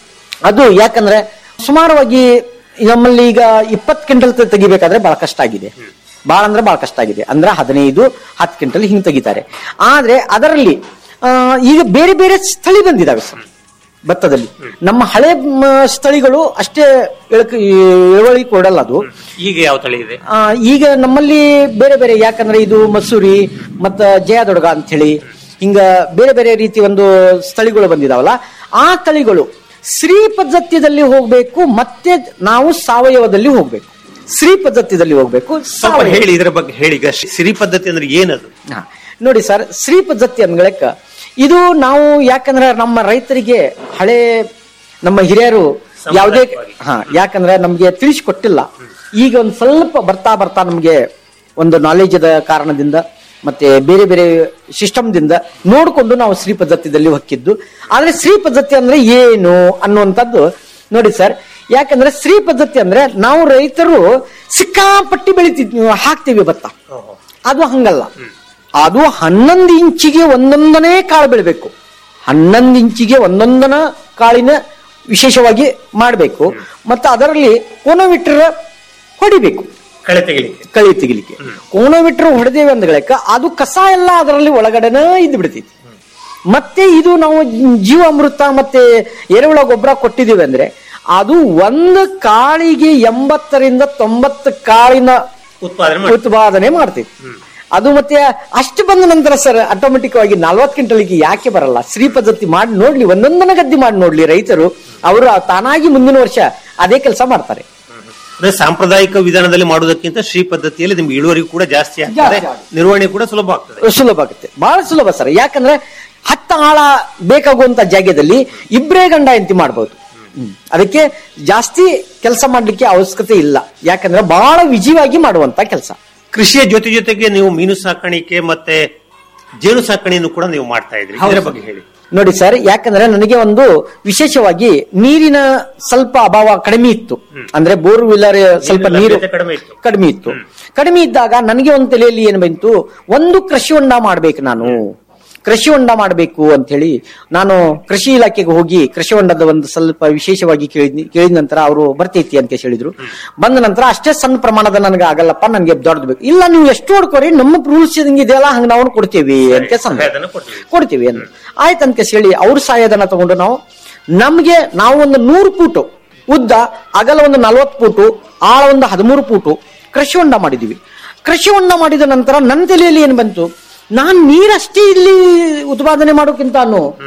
ಅದು ಯಾಕಂದ್ರೆ ಸುಮಾರವಾಗಿ ನಮ್ಮಲ್ಲಿ ಈಗ ಇಪ್ಪತ್ತು ಕ್ವಿಂಟಲ್ ತೆಗಿಬೇಕಾದ್ರೆ ಬಹಳ ಕಷ್ಟ ಆಗಿದೆ ಬಹಳ ಅಂದ್ರೆ ಬಹಳ ಕಷ್ಟ ಆಗಿದೆ ಅಂದ್ರೆ ಹದಿನೈದು ಹತ್ತು ಕ್ವಿಂಟಲ್ ಹಿಂಗ್ ತೆಗಿತಾರೆ ಆದ್ರೆ ಅದರಲ್ಲಿ ಆ, ಈಗ ಬೇರೆ ಬೇರೆ ಸ್ಥಳಿ ಬಂದಿದಾವೆ ಸರ್ ಭತ್ತದಲ್ಲಿ ನಮ್ಮ ಹಳೆ ಮ, ಸ್ಥಳಿಗಳು ಅಷ್ಟೇ ಇಳಕ- ಇಳುವರಿ ಕೊಡಲ್ಲ ಅದು ಈಗ ಯಾವ ತಳಿ ಇದೆ ಆ, ಈಗ ನಮ್ಮಲ್ಲಿ ಬೇರೆ ಬೇರೆ ಯಾಕಂದ್ರೆ ಇದು ಮಸೂರಿ ಮತ್ತ ಜಯದೊಡಗ ಅಂತ ಹೇಳಿ ಹಿಂಗ ಬೇರೆ ಬೇರೆ ರೀತಿ ಒಂದು ಸ್ಥಳಿಗಳು ಬಂದಿದಾವಲ್ಲ ಆ ತಳಿಗಳು ಶ್ರೀ ಪದ್ಧತಿಯಲ್ಲಿ ಹೋಗ್ಬೇಕು ಮತ್ತೆ ನಾವು ಸಾವಯವದಲ್ಲಿ ಹೋಗ್ಬೇಕು ಶ್ರೀ ಪದ್ಧತಿಯಲ್ಲಿ ಹೋಗ್ಬೇಕು ಸ್ವಲ್ಪ ಸಾವಯವ ಹೇಳಿ ಇದರ ಬಗ್ಗೆ ಹೇಳಿ ಈಗ ಸಿರಿ ಪದ್ಧತಿ ಅಂದ್ರೆ ಏನದು ಹಾ. ನೋಡಿ ಸರ್ ಶ್ರೀ ಪದ್ಧತಿ ಅನ್ಗಳಕ್ಕ ಇದು ನಾವು ಯಾಕಂದ್ರೆ ನಮ್ಮ ರೈತರಿಗೆ ಹಳೆ ನಮ್ಮ ಹಿರಿಯರು ಯಾವುದೇ ಹಾ ಯಾಕಂದ್ರೆ ನಮ್ಗೆ ತಿಳಿಸಿಕೊಟ್ಟಿಲ್ಲ ಈಗ ಒಂದ್ ಸ್ವಲ್ಪ ಬರ್ತಾ ಬರ್ತಾ ನಮ್ಗೆ ಒಂದು ನಾಲೆಜ್ ಕಾರಣದಿಂದ ಮತ್ತೆ ಬೇರೆ ಬೇರೆ ಸಿಸ್ಟಮ್ದಿಂದ ನೋಡಿಕೊಂಡು ನಾವು ಶ್ರೀ ಪದ್ಧತಿಯಲ್ಲಿ ಹೊಕ್ಕಿದ್ದು ಆದ್ರೆ ಶ್ರೀ ಪದ್ಧತಿ ಅಂದ್ರೆ ಏನು ಅನ್ನುವಂಥದ್ದು ನೋಡಿ ಸರ್ ಯಾಕಂದ್ರೆ ಶ್ರೀ ಪದ್ಧತಿ ಅಂದ್ರೆ ನಾವು ರೈತರು ಸಿಕ್ಕಾಪಟ್ಟಿ ಬೆಳಿತಿದ್ವಿ ಹಾಕ್ತೀವಿ ಭತ್ತ ಅದು ಹಂಗಲ್ಲ ಅದು ಹನ್ನೊಂದು ಇಂಚಿಗೆ ಒಂದೊಂದನೇ ಕಾಳು ಬೆಳಿಬೇಕು ಹನ್ನೊಂದು ಇಂಚಿಗೆ ಒಂದೊಂದನ ಕಾಳಿನ ವಿಶೇಷವಾಗಿ ಮಾಡಬೇಕು ಮತ್ತು ಅದರಲ್ಲಿ ಕೋನೋಮೀಟರ್ ಹೊಡಿಬೇಕು ಕಳೆ ತೆಗಿಲಿಕ್ಕೆ ಕಳಿ ತೆಗಿಲಿಕ್ಕೆ ಕೋನೋಮೀಟರ್ ಹೊಡೆದೇವೆ ಅಂದ್ಗಳಕ್ಕ ಅದು ಕಸ ಎಲ್ಲ ಅದರಲ್ಲಿ ಒಳಗಡೆನೇ ಇದ್ದು ಬಿಡ್ತೈತಿ ಮತ್ತೆ ಇದು ನಾವು ಜೀವಾಮೃತ ಮತ್ತೆ ಎರೆಹುಳ ಗೊಬ್ಬರ ಕೊಟ್ಟಿದೀವಿ ಅಂದ್ರೆ ಅದು ಒಂದು ಕಾಳಿಗೆ ಎಂಬತ್ತರಿಂದ ತೊಂಬತ್ತು ಕಾಳಿನ ಉತ್ಪಾದನೆ ಮಾಡಿ ಉತ್ಪಾದನೆ ಮಾಡ್ತೈತಿ ಅದು ಮತ್ತೆ ಅಷ್ಟು ಬಂದ ನಂತರ ಸರ್ ಆಟೋಮೆಟಿಕ್ ಆಗಿ ನಲ್ವತ್ತು ಕ್ವಿಂಟಲ್ಗೆ ಯಾಕೆ ಬರಲ್ಲ ಶ್ರೀ ಪದ್ಧತಿ ಮಾಡಿ ನೋಡ್ಲಿ ಒಂದೊಂದನ ಗದ್ದೆ ಮಾಡಿ ನೋಡ್ಲಿ ರೈತರು ಅವರು ತಾನಾಗಿ ಮುಂದಿನ ವರ್ಷ ಅದೇ ಕೆಲಸ ಮಾಡ್ತಾರೆ ಅಂದ್ರೆ ಸಾಂಪ್ರದಾಯಿಕ ವಿಧಾನದಲ್ಲಿ ಮಾಡುವುದಕ್ಕಿಂತ ಶ್ರೀ ಪದ್ಧತಿಯಲ್ಲಿ ನಿಮ್ಗೆ ಇಳುವರಿ ಕೂಡ ಜಾಸ್ತಿ ಆಗ್ತದೆ ಜಾಸ್ತಿ ಆಗ್ತದೆ. ನಿರ್ವಹಣೆ ಕೂಡ ಸುಲಭ ಆಗ್ತದೆ ಸುಲಭ ಆಗುತ್ತೆ ಬಹಳ ಸುಲಭ ಸರ್ ಯಾಕಂದ್ರೆ ಹತ್ತು ಆಳ ಬೇಕಾಗುವಂತ ಜಾಗದಲ್ಲಿ ಇಬ್ಬರೇ ಗಂಡ ಎಂತಿ ಮಾಡಬಹುದು ಅದಕ್ಕೆ ಜಾಸ್ತಿ ಕೆಲಸ ಮಾಡ್ಲಿಕ್ಕೆ ಅವಶ್ಯಕತೆ ಇಲ್ಲ ಯಾಕಂದ್ರೆ ಬಹಳ ವಿಜಯವಾಗಿ ಮಾಡುವಂತ ಕೆಲಸ ಕೃಷಿಯ ಜೊತೆ ಜೊತೆಗೆ ನೀವು ಮೀನು ಸಾಕಾಣಿಕೆ ಮತ್ತೆ ಜೇನು ಸಾಕಣೆಯನ್ನು ಕೂಡ ನೀವು ಮಾಡ್ತಾ ಇದ್ರಿ ಇದರ ಬಗ್ಗೆ ಹೇಳಿ ನೋಡಿ ಸರ್ ಯಾಕಂದ್ರೆ ನನಗೆ ಒಂದು ವಿಶೇಷವಾಗಿ ನೀರಿನ ಸ್ವಲ್ಪ ಅಭಾವ ಕಡಿಮೆ ಇತ್ತು ಅಂದ್ರೆ ಬೋರ್ ವಿಲ್ಲರ್ ಸ್ವಲ್ಪ ನೀರಿನ ನೀರು ಲಭ್ಯತೆ ಕಡಿಮೆ ಇತ್ತು. ಕಡಿಮೆ ಇತ್ತು ಕಡಿಮೆ ಇದ್ದಾಗ ನನಗೆ ಒಂದು ತಲೆಯಲ್ಲಿ ಏನು ಬಂತು ಒಂದು ಕೃಷಿ ಹೊಂಡ ಮಾಡ್ಬೇಕು ನಾನು ಕೃಷಿ ಹೊಂಡ ಮಾಡಬೇಕು ಅಂತ ಹೇಳಿ ನಾನು ಕೃಷಿ ಇಲಾಖೆಗೆ ಹೋಗಿ ಕೃಷಿ ಹೊಂಡದ ಒಂದು ಸ್ವಲ್ಪ ವಿಶೇಷವಾಗಿ ಕೇಳಿದ್ನಿ ಕೇಳಿದ ನಂತರ ಅವರು ಬರ್ತೈತಿ ಅಂತ ಹೇಳಿದ್ರು ಬಂದ ನಂತರ ಅಷ್ಟೇ ಸಣ್ಣ ಪ್ರಮಾಣದ ನನಗೆ ಆಗಲ್ಲಪ್ಪ ನನಗೆ ದೊಡ್ಡದು ಬೇಕು ಇಲ್ಲ ನೀವು ಎಷ್ಟು ಹೊಡ್ಕೋರಿ ನಮ್ಮ ರೂಲ್ಸ್ ಇದೆಯಲ್ಲ ಹಂಗ ನಾವು ಕೊಡ್ತೀವಿ ಅಂತ ಸಂದ ಸಹಾಯಧನ ಕೊಡ್ತೀವಿ. ಕೊಡ್ತೀವಿ ಅಂತ ಆಯ್ತು ಅಂತ ಹೇಳಿ ಅವ್ರ ಸಹಾಯಧನ ತಗೊಂಡು ನಾವು ನಮ್ಗೆ ನಾವು ಒಂದು ನೂರು ಫೂಟು ಉದ್ದ ಅಗಲ ಒಂದು ನಲವತ್ತು ಫೂಟು ಆಳ ಒಂದು ಹದಿಮೂರು ಫೂಟು ಕೃಷಿ ಹೊಂಡ ಮಾಡಿದೀವಿ ಕೃಷಿ ಹೊಂಡ ಮಾಡಿದ ನಂತರ ನನ್ನ ತಲೆಯಲ್ಲಿ ಏನು ಬಂತು ನಾನ್ ನೀರಷ್ಟೇ ಇಲ್ಲಿ ಉತ್ಪಾದನೆ ಮಾಡೋಕ್ಕಿಂತ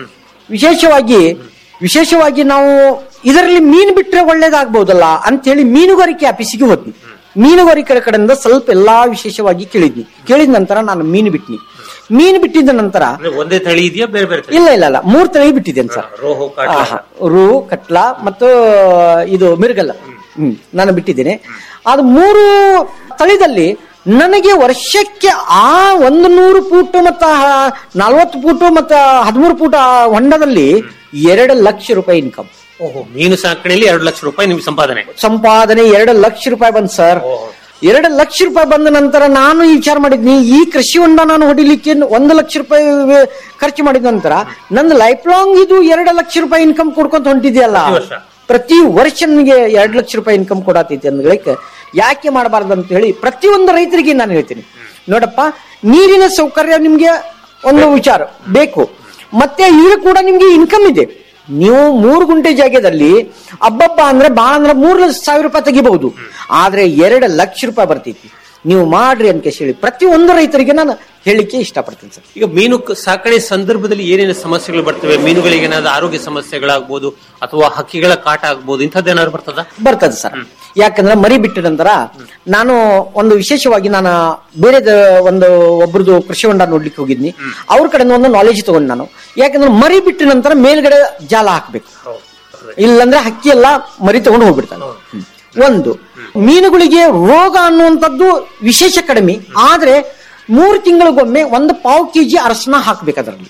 ವಿಶೇಷವಾಗಿ ವಿಶೇಷವಾಗಿ ನಾವು ಇದರಲ್ಲಿ ಮೀನು ಬಿಟ್ರೆ ಒಳ್ಳೇದಾಗ್ಬಹುದಲ್ಲ ಅಂತ ಹೇಳಿ ಮೀನುಗಾರಿಕೆ ಆಫೀಸಿಗೆ ಹೋದ್ನಿ ಮೀನುಗಾರಿಕೆ ಕಡೆಯಿಂದ ಸ್ವಲ್ಪ ಎಲ್ಲಾ ವಿಶೇಷವಾಗಿ ಕೇಳಿದ್ನಿ ಕೇಳಿದ ನಂತರ ನಾನು ಮೀನು ಬಿಟ್ನಿ ಮೀನು ಬಿಟ್ಟಿದ್ದ ನಂತರ ಅಂದ್ರೆ ಒಂದೇ ತಳಿ ಇದೆಯಾ ಬೇರೆ ಬೇರೆ ತಳಿ ಇಲ್ಲ ಇಲ್ಲ ಇಲ್ಲ ಮೂರ್ ತಳಿ ಬಿಟ್ಟಿದ್ದೇನೆ ಸರ್ ರೋಹು ಕಾಟ್ಲ ಆಹಾ. ರು ಕಟ್ಲ ಮತ್ತು ಇದು ಮಿರ್ಗಲ್ಲ ಹ್ಮ್ ನಾನು ಬಿಟ್ಟಿದ್ದೇನೆ ಅದು ಮೂರು ತಳಿದಲ್ಲಿ ನನಗೆ ವರ್ಷಕ್ಕೆ ಆ ಒಂದು ನೂರು ಫೂಟ್ ಮತ್ತ ನಲ್ವತ್ತು ಫೂಟ್ ಮತ್ತ ಹದಿಮೂರು ಫೂಟ್ ಆ ಹೊಂಡದಲ್ಲಿ ಎರಡು ಲಕ್ಷ ರೂಪಾಯಿ ಇನ್ಕಮ್ ಓಹೋ ಮೀನು ಸಾಕಣೆಯಲ್ಲಿ ಎರಡು ಲಕ್ಷ ರೂಪಾಯಿ ನಿಮ್ಗೆ ಸಂಪಾದನೆ ಸಂಪಾದನೆ ಎರಡು ಲಕ್ಷ ರೂಪಾಯಿ ಬಂದ್ ಸರ್ ಎರಡು ಲಕ್ಷ ರೂಪಾಯಿ ಬಂದ ನಂತರ ನಾನು ಈ ವಿಚಾರ ಮಾಡಿದ್ನಿ ಈ ಕೃಷಿ ಹೊಂಡ ನಾನು ಹೊಡಿಲಿಕ್ಕೆ ಒಂದು ಲಕ್ಷ ರೂಪಾಯಿ ಖರ್ಚು ಮಾಡಿದ ನಂತರ ನಂದು ಲೈಫ್ ಲಾಂಗ್ ಇದು ಎರಡು ಲಕ್ಷ ರೂಪಾಯಿ ಇನ್ಕಮ್ ಕೊಡ್ಕೊಂತ ಹೊಂಟಿದೆಯಲ್ಲ ಪ್ರತಿ ವರ್ಷ? ಪ್ರತಿ ವರ್ಷ ನನಗೆ ಎರಡು ಲಕ್ಷ ರೂಪಾಯಿ ಇನ್ಕಮ್ ಕೊಡತೈತಿ ಅಂದ್ಗಳಿಗೆ ಯಾಕೆ ಮಾಡಬಾರ್ದು ಅಂತ ಹೇಳಿ ಪ್ರತಿಯೊಂದು ರೈತರಿಗೆ ನಾನು ಹೇಳ್ತೀನಿ ನೋಡಪ್ಪ ನೀರಿನ ಸೌಕರ್ಯ ನಿಮ್ಗೆ ಒಂದು ವಿಚಾರ ಬೇಕು ಮತ್ತೆ ಇಲ್ಲಿ ಕೂಡ ನಿಮ್ಗೆ ಇನ್ಕಮ್ ಇದೆ ನೀವು ಮೂರು ಗುಂಟೆ ಜಾಗದಲ್ಲಿ ಅಬ್ಬಬ್ಬ ಅಂದ್ರೆ ಬಾಳ ಅಂದ್ರೆ ಮೂರು ಸಾವಿರ ರೂಪಾಯಿ ತೆಗಿಬಹುದು ಆದ್ರೆ ಎರಡು ಲಕ್ಷ ರೂಪಾಯಿ ಬರ್ತೈತಿ ನೀವು ಮಾಡ್ರಿ ಅಂತ ಹೇಳಿ ಪ್ರತಿಯೊಂದು ರೈತರಿಗೆ ನಾನು ಹೇಳಿಕೆ ಇಷ್ಟಪಡ್ತೀನಿ ಸರ್ ಈಗ ಮೀನು ಕ- ಸಾಕಣೆ ಸಂದರ್ಭದಲ್ಲಿ ಏನೇನು ಸಮಸ್ಯೆಗಳು ಬರ್ತವೆ ಮೀನುಗಳಿಗೆ ಏನಾದ್ರು ಆರೋಗ್ಯ ಸಮಸ್ಯೆಗಳಾಗ್ಬೋದು ಅಥವಾ ಹಕ್ಕಿಗಳ ಕಾಟ ಆಗ್ಬೋದು ಇಂಥದ್ದೇನಾದ್ರು ಬರ್ತದ ಬರ್ತದೆ ಸರ್ ಯಾಕಂದ್ರೆ ಮರಿ ಬಿಟ್ಟ ನಂತರ ನಾನು ಒಂದು ವಿಶೇಷವಾಗಿ ನಾನು ಬೇರೆ ಒಂದು ಒಬ್ರದ್ದು ಕೃಷಿ ಹೊಂಡ ನೋಡ್ಲಿಕ್ಕೆ ಹೋಗಿದ್ನಿ ಅವ್ರ ಕಡೆ ಒಂದು ನಾಲೆಜ್ ತಗೊಂಡು ನಾನು ಯಾಕಂದ್ರೆ ಮರಿ ಬಿಟ್ಟ ನಂತರ ಮೇಲ್ಗಡೆ ಜಾಲ ಹಾಕ್ಬೇಕು ಇಲ್ಲಂದ್ರೆ ಹಕ್ಕಿ ಎಲ್ಲ ಮರಿ ತಗೊಂಡು ಹೋಗ್ಬಿಡ್ತಾನೆ ಹ್ಮ್. ಒಂದು ಮೀನುಗಳಿಗೆ ರೋಗ ಅನ್ನುವಂಥದ್ದು ವಿಶೇಷ ಕಡಿಮೆ ಆದ್ರೆ ಮೂರು ತಿಂಗಳಿಗೊಮ್ಮೆ ಒಂದು ಪಾವು ಕೆಜಿ ಅರಸನ ಹಾಕ್ಬೇಕು ಅದರಲ್ಲಿ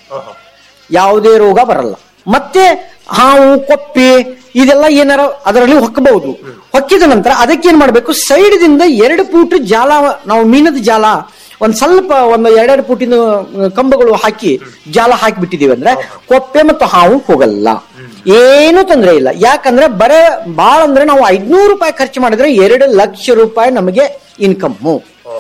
ಯಾವುದೇ ರೋಗ ಬರಲ್ಲ ಮತ್ತೆ ಹಾವು ಕೊಪ್ಪೆ ಇದೆಲ್ಲ ಏನಾರ ಅದರಲ್ಲಿ ಹೊಕ್ಕಬಹುದು ಹೊಕ್ಕಿದ ನಂತರ ಅದಕ್ಕೆ ಏನ್ ಮಾಡ್ಬೇಕು ಸೈಡ್ ದಿಂದ ಎರಡು ಫೂಟ್ ಜಾಲ ನಾವು ಮೀನದ ಜಾಲ ಒಂದ್ ಸ್ವಲ್ಪ ಒಂದು ಎರಡೆರಡು ಫೂಟಿನ ಕಂಬಗಳು ಹಾಕಿ ಜಾಲ ಹಾಕಿ ಬಿಟ್ಟಿದೀವಿ ಅಂದ್ರೆ ಕೊಪ್ಪೆ ಮತ್ತು ಹಾವು ಹೋಗಲ್ಲ ಏನು ತೊಂದರೆ ಇಲ್ಲ ಯಾಕಂದ್ರೆ ಬರೇ ಬಾಳ ಅಂದ್ರೆ ನಾವು ಐದ್ನೂರು ರೂಪಾಯಿ ಖರ್ಚು ಮಾಡಿದ್ರೆ ಎರಡು ಲಕ್ಷ ರೂಪಾಯಿ ನಮಗೆ ಇನ್ಕಮ್ಮು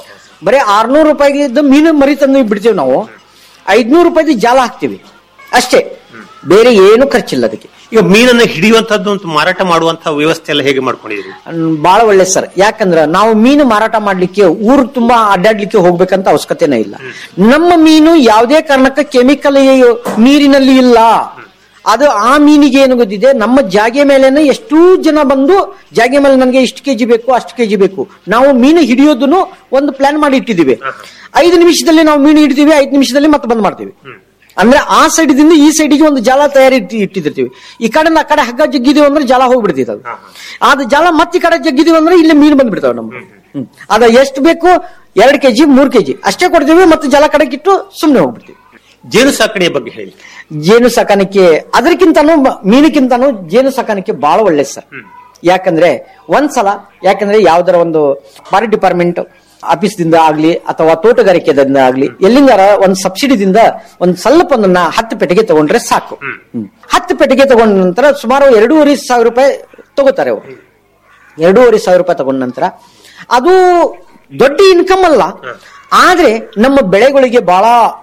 ಬರೀ ಆರ್ನೂರು ರೂಪಾಯಿಗೆ ಮೀನು ಮರಿ ತಂದು ಬಿಡ್ತೀವಿ ನಾವು ಐದ್ನೂರು ರೂಪಾಯಿದು ಜಾಲ ಹಾಕ್ತಿವಿ ಅಷ್ಟೇ ಬೇರೆ ಏನು ಖರ್ಚಿಲ್ಲ ಅದಕ್ಕೆ ಈಗ ಮೀನನ್ನ ಹಿಡಿಯುವಂತದ್ದು ಮತ್ತು ಮಾರಾಟ ಮಾಡುವಂತಹ ವ್ಯವಸ್ಥೆ ಎಲ್ಲ ಹೇಗೆ ಮಾಡ್ಕೊಂಡಿದ್ದೀರಿ ಹ್ಮ್, ಬಹಳ ಒಳ್ಳೆ ಸರ್ ಯಾಕಂದ್ರ ನಾವು ಮೀನು ಮಾರಾಟ ಮಾಡ್ಲಿಕ್ಕೆ ಊರು ತುಂಬಾ ಅಡ್ಡಾಡ್ಲಿಕ್ಕೆ ಹೋಗ್ಬೇಕಂತ ಅವಶ್ಯಕತೆನೇ ಇಲ್ಲ ನಮ್ಮ ಮೀನು ಯಾವುದೇ ಕಾರಣಕ್ಕೆ ಕೆಮಿಕಲ್ ನೀರಿನಲ್ಲಿ ಇಲ್ಲ ಅದು ಆ ಮೀನಿಗೆ ಏನು ಗೊತ್ತಿದೆ ನಮ್ಮ ಜಾಗೆ ಮೇಲೆನೆ ಎಷ್ಟೂ ಜನ ಬಂದು ಜಾಗೆ ಮೇಲೆ ನನಗೆ ಇಷ್ಟು ಕೆಜಿ ಬೇಕು ಅಷ್ಟು ಕೆಜಿ ಬೇಕು ನಾವು ಮೀನು ಹಿಡಿಯೋದನ್ನು ಒಂದು ಪ್ಲಾನ್ ಮಾಡಿ ಇಟ್ಟಿದ್ದೀವಿ ಐದು ನಿಮಿಷದಲ್ಲಿ ನಾವು ಮೀನು ಹಿಡಿತೀವಿ ಐದು ನಿಮಿಷದಲ್ಲಿ ಮತ್ತೆ ಬಂದ್ ಮಾಡ್ತೀವಿ ಅಂದ್ರೆ ಆ ಸೈಡ್ದಿಂದ ಈ ಸೈಡಿಗೆ ಒಂದು ಜಾಲ ತಯಾರಿ ಇಟ್ಟಿ- ಇಟ್ಟಿರ್ತೀವಿ ಈ ಕಡೆ ಆ ಕಡೆ ಹಗ್ಗ ಜಗ್ಗಿದೀವಿ ಅಂದ್ರೆ ಜಾಲ ಹೋಗ್ಬಿಡ್ತೈತೆ ಅದು ಅದು ಜಾಲ ಮತ್ತೆ ಈ ಕಡೆ ಜಗ್ಗಿದೀವಿ ಅಂದ್ರೆ ಇಲ್ಲಿ ಮೀನು ಬಂದ್ಬಿಡ್ತಾವೆ ನಮ್ಗೆ ಹ್ಮ್. ಅದ ಎಷ್ಟು ಬೇಕು ಎರಡ್ ಕೆಜಿ ಮೂರ್ ಕೆಜಿ ಅಷ್ಟೇ ಕೊಡ್ತೀವಿ ಮತ್ತೆ ಜಾಲ ಕಡೆಗಿಟ್ಟು ಸುಮ್ನೆ ಹೋಗ್ಬಿಡ್ತೀವಿ ಜೇನು ಸಾಕಣೆಯ ಬಗ್ಗೆ ಹೇಳಿ ಜೇನು ಸಾಕಾಣಿಕೆ ಅದಕ್ಕಿಂತನೂ ಮ- ಮೀನಿಗಿಂತನೂ ಜೇನು ಸಾಕಾಣಿಕೆ ಬಹಳ ಒಳ್ಳೇದು ಸರ್ ಯಾಕಂದ್ರೆ ಒಂದ್ಸಲ ಯಾಕಂದ್ರೆ ಯಾವ್ದಾರ ಒಂದು ಫಾರೆಸ್ಟ್ ಡಿಪಾರ್ಟ್ಮೆಂಟ್ ಆಫೀಸ್ ದಿಂದ ಆಗ್ಲಿ ಅಥವಾ ತೋಟಗಾರಿಕೆದಿಂದ ಆಗ್ಲಿ ಎಲ್ಲಿಂದಾರ ಒಂದ್ ಸಬ್ಸಿಡಿದಿಂದ ಒಂದ್ ಸ್ವಲ್ಪ ಒಂದನ್ನ ಹತ್ತು ಪೆಟ್ಟಿಗೆ ತಗೊಂಡ್ರೆ ಸಾಕು ಹ್ಮ್. ಹತ್ತು ಪೆಟ್ಟಿಗೆ ತಗೊಂಡ ನಂತರ ಸುಮಾರು ಎರಡೂವರೆ ಸಾವಿರ ರೂಪಾಯಿ ತಗೋತಾರೆ ಅವರು ಎರಡೂವರೆ ಸಾವಿರ ರೂಪಾಯಿ ತಗೊಂಡ ನಂತರ ಅದು ದೊಡ್ಡ ಇನ್ಕಮ್ ಅಲ್ಲ ಆದ್ರೆ ನಮ್ಮ ಬೆಳೆಗಳಿಗೆ ಬಹಳ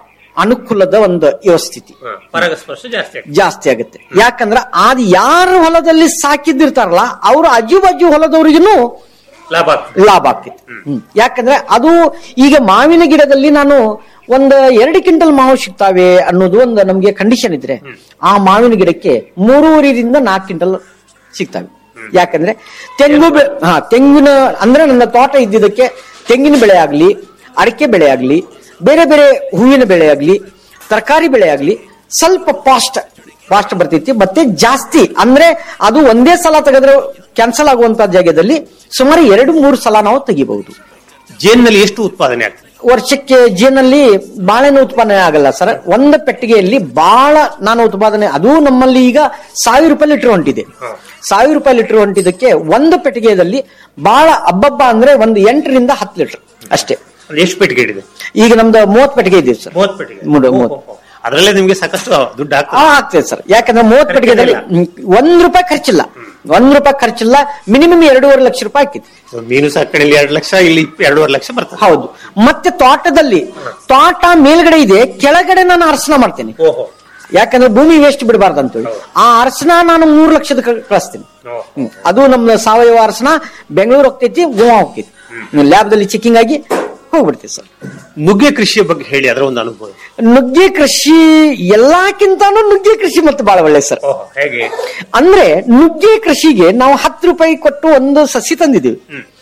ಅನುಕೂಲದ ಒಂದು ವ್ಯವಸ್ಥಿತಿ ಪರಾಗಸ್ಪರ್ಶ ಜಾಸ್ತಿ ಜಾಸ್ತಿ ಆಗುತ್ತೆ ಯಾಕಂದ್ರ ಅದ್ ಯಾರ ಹೊಲದಲ್ಲಿ ಸಾಕಿದ್ದಿರ್ತಾರಲ್ಲ ಅವ್ರ ಅಜ್ಜು ಬಾಜು ಹೊಲದವ್ರಿಗೂ ಲಾಭ ಲಾಭ ಆಗ್ತೈತಿ ಹ್ಮ್. ಯಾಕಂದ್ರೆ ಅದು ಈಗ ಮಾವಿನ ಗಿಡದಲ್ಲಿ ನಾನು ಒಂದ್ ಎರಡು ಕ್ವಿಂಟಲ್ ಮಾವು ಸಿಗ್ತಾವೆ ಅನ್ನೋದು ಒಂದು ನಮ್ಗೆ ಕಂಡೀಷನ್ ಇದ್ರೆ ಆ ಮಾವಿನ ಗಿಡಕ್ಕೆ ಮೂರುವರೆಯಿಂದ ನಾಲ್ಕು ಕ್ವಿಂಟಲ್ ಸಿಗ್ತಾವೆ ಯಾಕಂದ್ರೆ ತೆಂಗು ಬೆ- ಹಾ ತೆಂಗಿನ ಅಂದ್ರೆ ನನ್ನ ತೋಟ ಇದ್ದಿದ್ದಕ್ಕೆ ತೆಂಗಿನ ಬೆಳೆ ಆಗ್ಲಿ ಅಡಿಕೆ ಬೆಳೆ ಆಗ್ಲಿ ಬೇರೆ ಬೇರೆ ಹೂವಿನ ಬೆಳೆ ಆಗ್ಲಿ ತರಕಾರಿ ಬೆಳೆ ಆಗ್ಲಿ ಸ್ವಲ್ಪ ಪಾಸ್ಟ್ ಪಾಸ್ಟ್ ಬರ್ತೈತಿ ಮತ್ತೆ ಜಾಸ್ತಿ ಅಂದ್ರೆ ಅದು ಒಂದೇ ಸಲ ತೆಗೆದ್ರೆ ಕ್ಯಾನ್ಸಲ್ ಆಗುವಂತ ಜಾಗದಲ್ಲಿ ಸುಮಾರು ಎರಡು ಮೂರು ಸಲ ನಾವು ತೆಗಿಬಹುದು ಜೇನಿನಲ್ಲಿ ಎಷ್ಟು ಉತ್ಪಾದನೆ ಆಗ್ತದೆ ವರ್ಷಕ್ಕೆ ಜೇನಲ್ಲಿ ಬಾಳೆನ ಉತ್ಪಾದನೆ ಆಗಲ್ಲ ಸರ್ ಒಂದು ಪೆಟ್ಟಿಗೆಯಲ್ಲಿ ಬಹಳ ನಾನು ಉತ್ಪಾದನೆ ಅದು ನಮ್ಮಲ್ಲಿ ಈಗ ಸಾವಿರ ರೂಪಾಯಿ ಲೀಟರ್ ಹೊಂಟಿದೆ ಸಾವಿರ ರೂಪಾಯಿ ಲೀಟರ್ ಹೊಂಟಿದ್ದಕ್ಕೆ ಒಂದು ಪೆಟ್ಟಿಗೆಯಲ್ಲಿ ಬಹಳ ಹಬ್ಬಬ್ಬ ಅಂದ್ರೆ ಒಂದು ಎಂಟರಿಂದ ಹತ್ತು ಲೀಟರ್ ಅಷ್ಟೇ ಅದು ಎಷ್ಟು ಪೆಟ್ಟಿಗೆ ಹಿಡಿದೆ ಈಗ ನಮ್ದು ಮೂವತ್ತು ಪೆಟ್ಟಿಗೆ ಇದೆ ಸರ್ ಮೂವತ್ತು ಪೆಟ್ಟಿಗೆ ಮೂರು- ಮೂವತ್ತು. ಅದರಲ್ಲೇ ನಿಮ್ಗೆ ಸಾಕಷ್ಟು ದುಡ್ಡು ಆ ಆಗ್ತದೆ ಆಗ್ತದೆ ಸರ್ ಯಾಕಂದ್ರೆ ಮೂವತ್ತು ಪೆಟ್ಟಿಗೆದಲ್ಲಿ ಹ್ಮ್, ಒಂದ್ ರೂಪಾಯಿ ಖರ್ಚಿಲ್ಲ ಒಂದ್ ರೂಪಾಯಿ ಖರ್ಚಿಲ್ಲ ಮಿನಿಮಮ್ ಎರಡೂವರೆ ಲಕ್ಷ ರೂಪಾಯಿ ಆಕಿತ್ತು ಮೀನು ಸಾಕಣೆಯಲ್ಲಿ ಎರಡು ಲಕ್ಷ ಇಲ್ಲಿ ಎರಡೂವರೆ ಲಕ್ಷ ಬರ್ತದೆ ಹೌದು ಮತ್ತೆ ತೋಟದಲ್ಲಿ ತೋಟ ಮೇಲ್ಗಡೆ ಇದೆ ಕೆಳಗಡೆ ನಾನು ಅರ್ಶನ ಮಾಡ್ತೇನೆ ಓಹೋ ಯಾಕಂದ್ರೆ ಭೂಮಿ ವೇಸ್ಟ್ ಬಿಡಬಾರ್ದು ಅಂತೇಳಿ ಆ ಅರ್ಶನ ನಾನು ಮೂರು ಲಕ್ಷದ ಕ- ಕಳಿಸ್ತೀನಿ ಹ್ಮ್. ಅದು ನಮ್ಮ ಸಾವಯವ ಅರ್ಶನ ಬೆಂಗಳೂರು ಹೋಗ್ತೈತಿ ಗೋವಾ ಹೋಗ್ತೈತಿ ಲ್ಯಾಬ್ದಲ್ಲಿ ಚೆಕಿಂಗ್ ಆಗಿ ಹೋಗ್ಬಿಡ್ತೀವಿ ಸರ್ ನುಗ್ಗೆ ಕೃಷಿಯ ಬಗ್ಗೆ ಹೇಳಿ ಅದರ ಒಂದು ಅನುಭವ ನುಗ್ಗೆ ಕೃಷಿ ಎಲ್ಲಕ್ಕಿಂತಾನು ನುಗ್ಗೆ ಕೃಷಿ ಮತ್ತೆ ಬಹಳ ಒಳ್ಳೆ ಸರ್ ಓಹೋ ಹೇಗೆ ಅಂದ್ರೆ ನುಗ್ಗೆ ಕೃಷಿಗೆ ನಾವು ಹತ್ತು ರೂಪಾಯಿ ಕೊಟ್ಟು ಒಂದು ಸಸಿ ತಂದಿದ್ದೀವಿ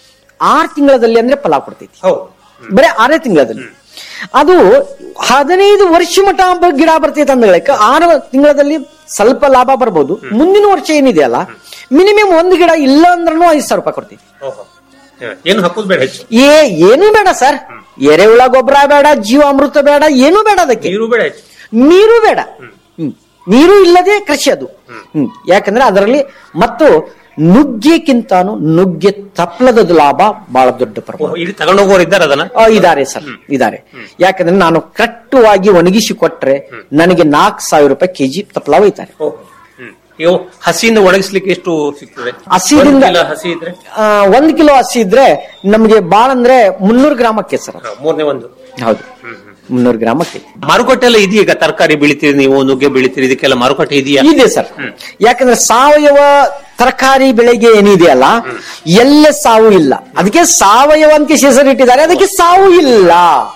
ಆರು ತಿಂಗಳಲ್ಲಿ ಅಂದ್ರೆ ಫಲ ಕೊಡ್ತೈತಿ ಹೌದು ಬರೀ ಆರೇ ತಿಂಗಳಲ್ಲಿ ಅದು ಹದಿನೈದು ವರ್ಷ ಮಟ ಬ- ಗಿಡ ಬರ್ತೈತೆ ಅಂದ ಹೇಳಿಕ ಆರು ತಿಂಗಳಲ್ಲಿ ಸ್ವಲ್ಪ ಲಾಭ ಬರ್ಬೋದು ಮುಂದಿನ ವರ್ಷ ಏನಿದೆ ಅಲ್ಲ ಮಿನಿಮಮ್ ಒಂದು ಗಿಡ ಇಲ್ಲ ಅಂದ್ರೂ ಐದು ಸಾವಿರ ರೂಪಾಯಿ ಕೊಡ್ತೀವಿ ಓಹೋ ಹ, ಏನು ಹಾಕುದು ಬೇಡ ಹೆಚ್ಚು ಏ ಏನು ಬೇಡ ಸರ್ ಎರೆಹುಳ ಗೊಬ್ಬರ ಬೇಡ ಜೀವಾಮೃತ ಬೇಡ ಏನು ಬೇಡ ಅದಕ್ಕೆ ನೀರು ಬೇಡ ಹೆಚ್ಚು ನೀರು ಬೇಡ ಹ್ಮ್. ನೀರು ಇಲ್ಲದೆ ಕೃಷಿ ಅದು ಹ್ಮ್. ಯಾಕಂದ್ರೆ ಅದರಲ್ಲಿ ಮತ್ತು ನುಗ್ಗೆಕ್ಕಿಂತಾನು ನುಗ್ಗೆ ತಪ್ಪಲದ ಲಾಭ ಬಹಳ ದೊಡ್ಡ ಪ್ರಮಾಣ ಓಹೋ, ಇಲ್ಲಿ ತಗೊಂಡೋಗೋರು ಇದ್ದಾರೆ ಅದನ್ನ ಆ, ಇದಾರೆ ಸರ್ ಇದಾರೆ ಯಾಕಂದ್ರೆ ನಾನು ಕಟ್ಟುವಾಗಿ ಒಣಗಿಸಿ ಕೊಟ್ರೆ ನನಗೆ ನಾಲ್ಕು ಸಾವಿರ ರೂಪಾಯಿ ಕೆಜಿ ತಪ್ಪಲ ಒಯ್ತಾರೆ ಓಹೋ ಹ್ಮ್ ಇವು ಹಸಿಯಿಂದ ಒಣಗಿಸ್ಲಿಕ್ಕೆ ಎಷ್ಟು ಸಿಗ್ತದೆ ಹಸಿದಿಂದ- ಒಂದು ಕಿಲೋ ಹಸಿ ಇದ್ರೆ ಆ, ಒಂದ್ ಕಿಲೋ ಹಸಿ ಇದ್ರೆ ನಮ್ಗೆ ಬಾಳ ಅಂದ್ರೆ ಮುನ್ನೂರು ಗ್ರಾಮಕ್ಕೆ ಸರ್ ಹಾ, ಮೂರನೇ ಒಂದು ಹೌದು ಮುನ್ನೂರು ಗ್ರಾಮಕ್ಕೆ ಮಾರುಕಟ್ಟೆ ಎಲ್ಲ ಇದೆಯಾ ಈಗ ತರಕಾರಿ ಬೆಳಿತೀರಿ ನೀವು ನುಗ್ಗೆ ಬೆಳಿತೀರಿ ಇದಕ್ಕೆಲ್ಲ ಮಾರುಕಟ್ಟೆ ಇದೆಯಾ ಇದೆ ಸರ್ ಯಾಕಂದ್ರೆ ಸಾವಯವ ತರಕಾರಿ ಬೆಳೆಗೆ ಏನಿದೆಯಲ್ಲ ಎಲ್ಲ ಸಾವು ಇಲ್ಲ ಅದಕ್ಕೆ ಸಾವಯವ ಅಂತ ಹೆಸರಿಟ್ಟಿದ್ದಾರೆ ಅದಕ್ಕೆ ಸಾವು ಇಲ್ಲ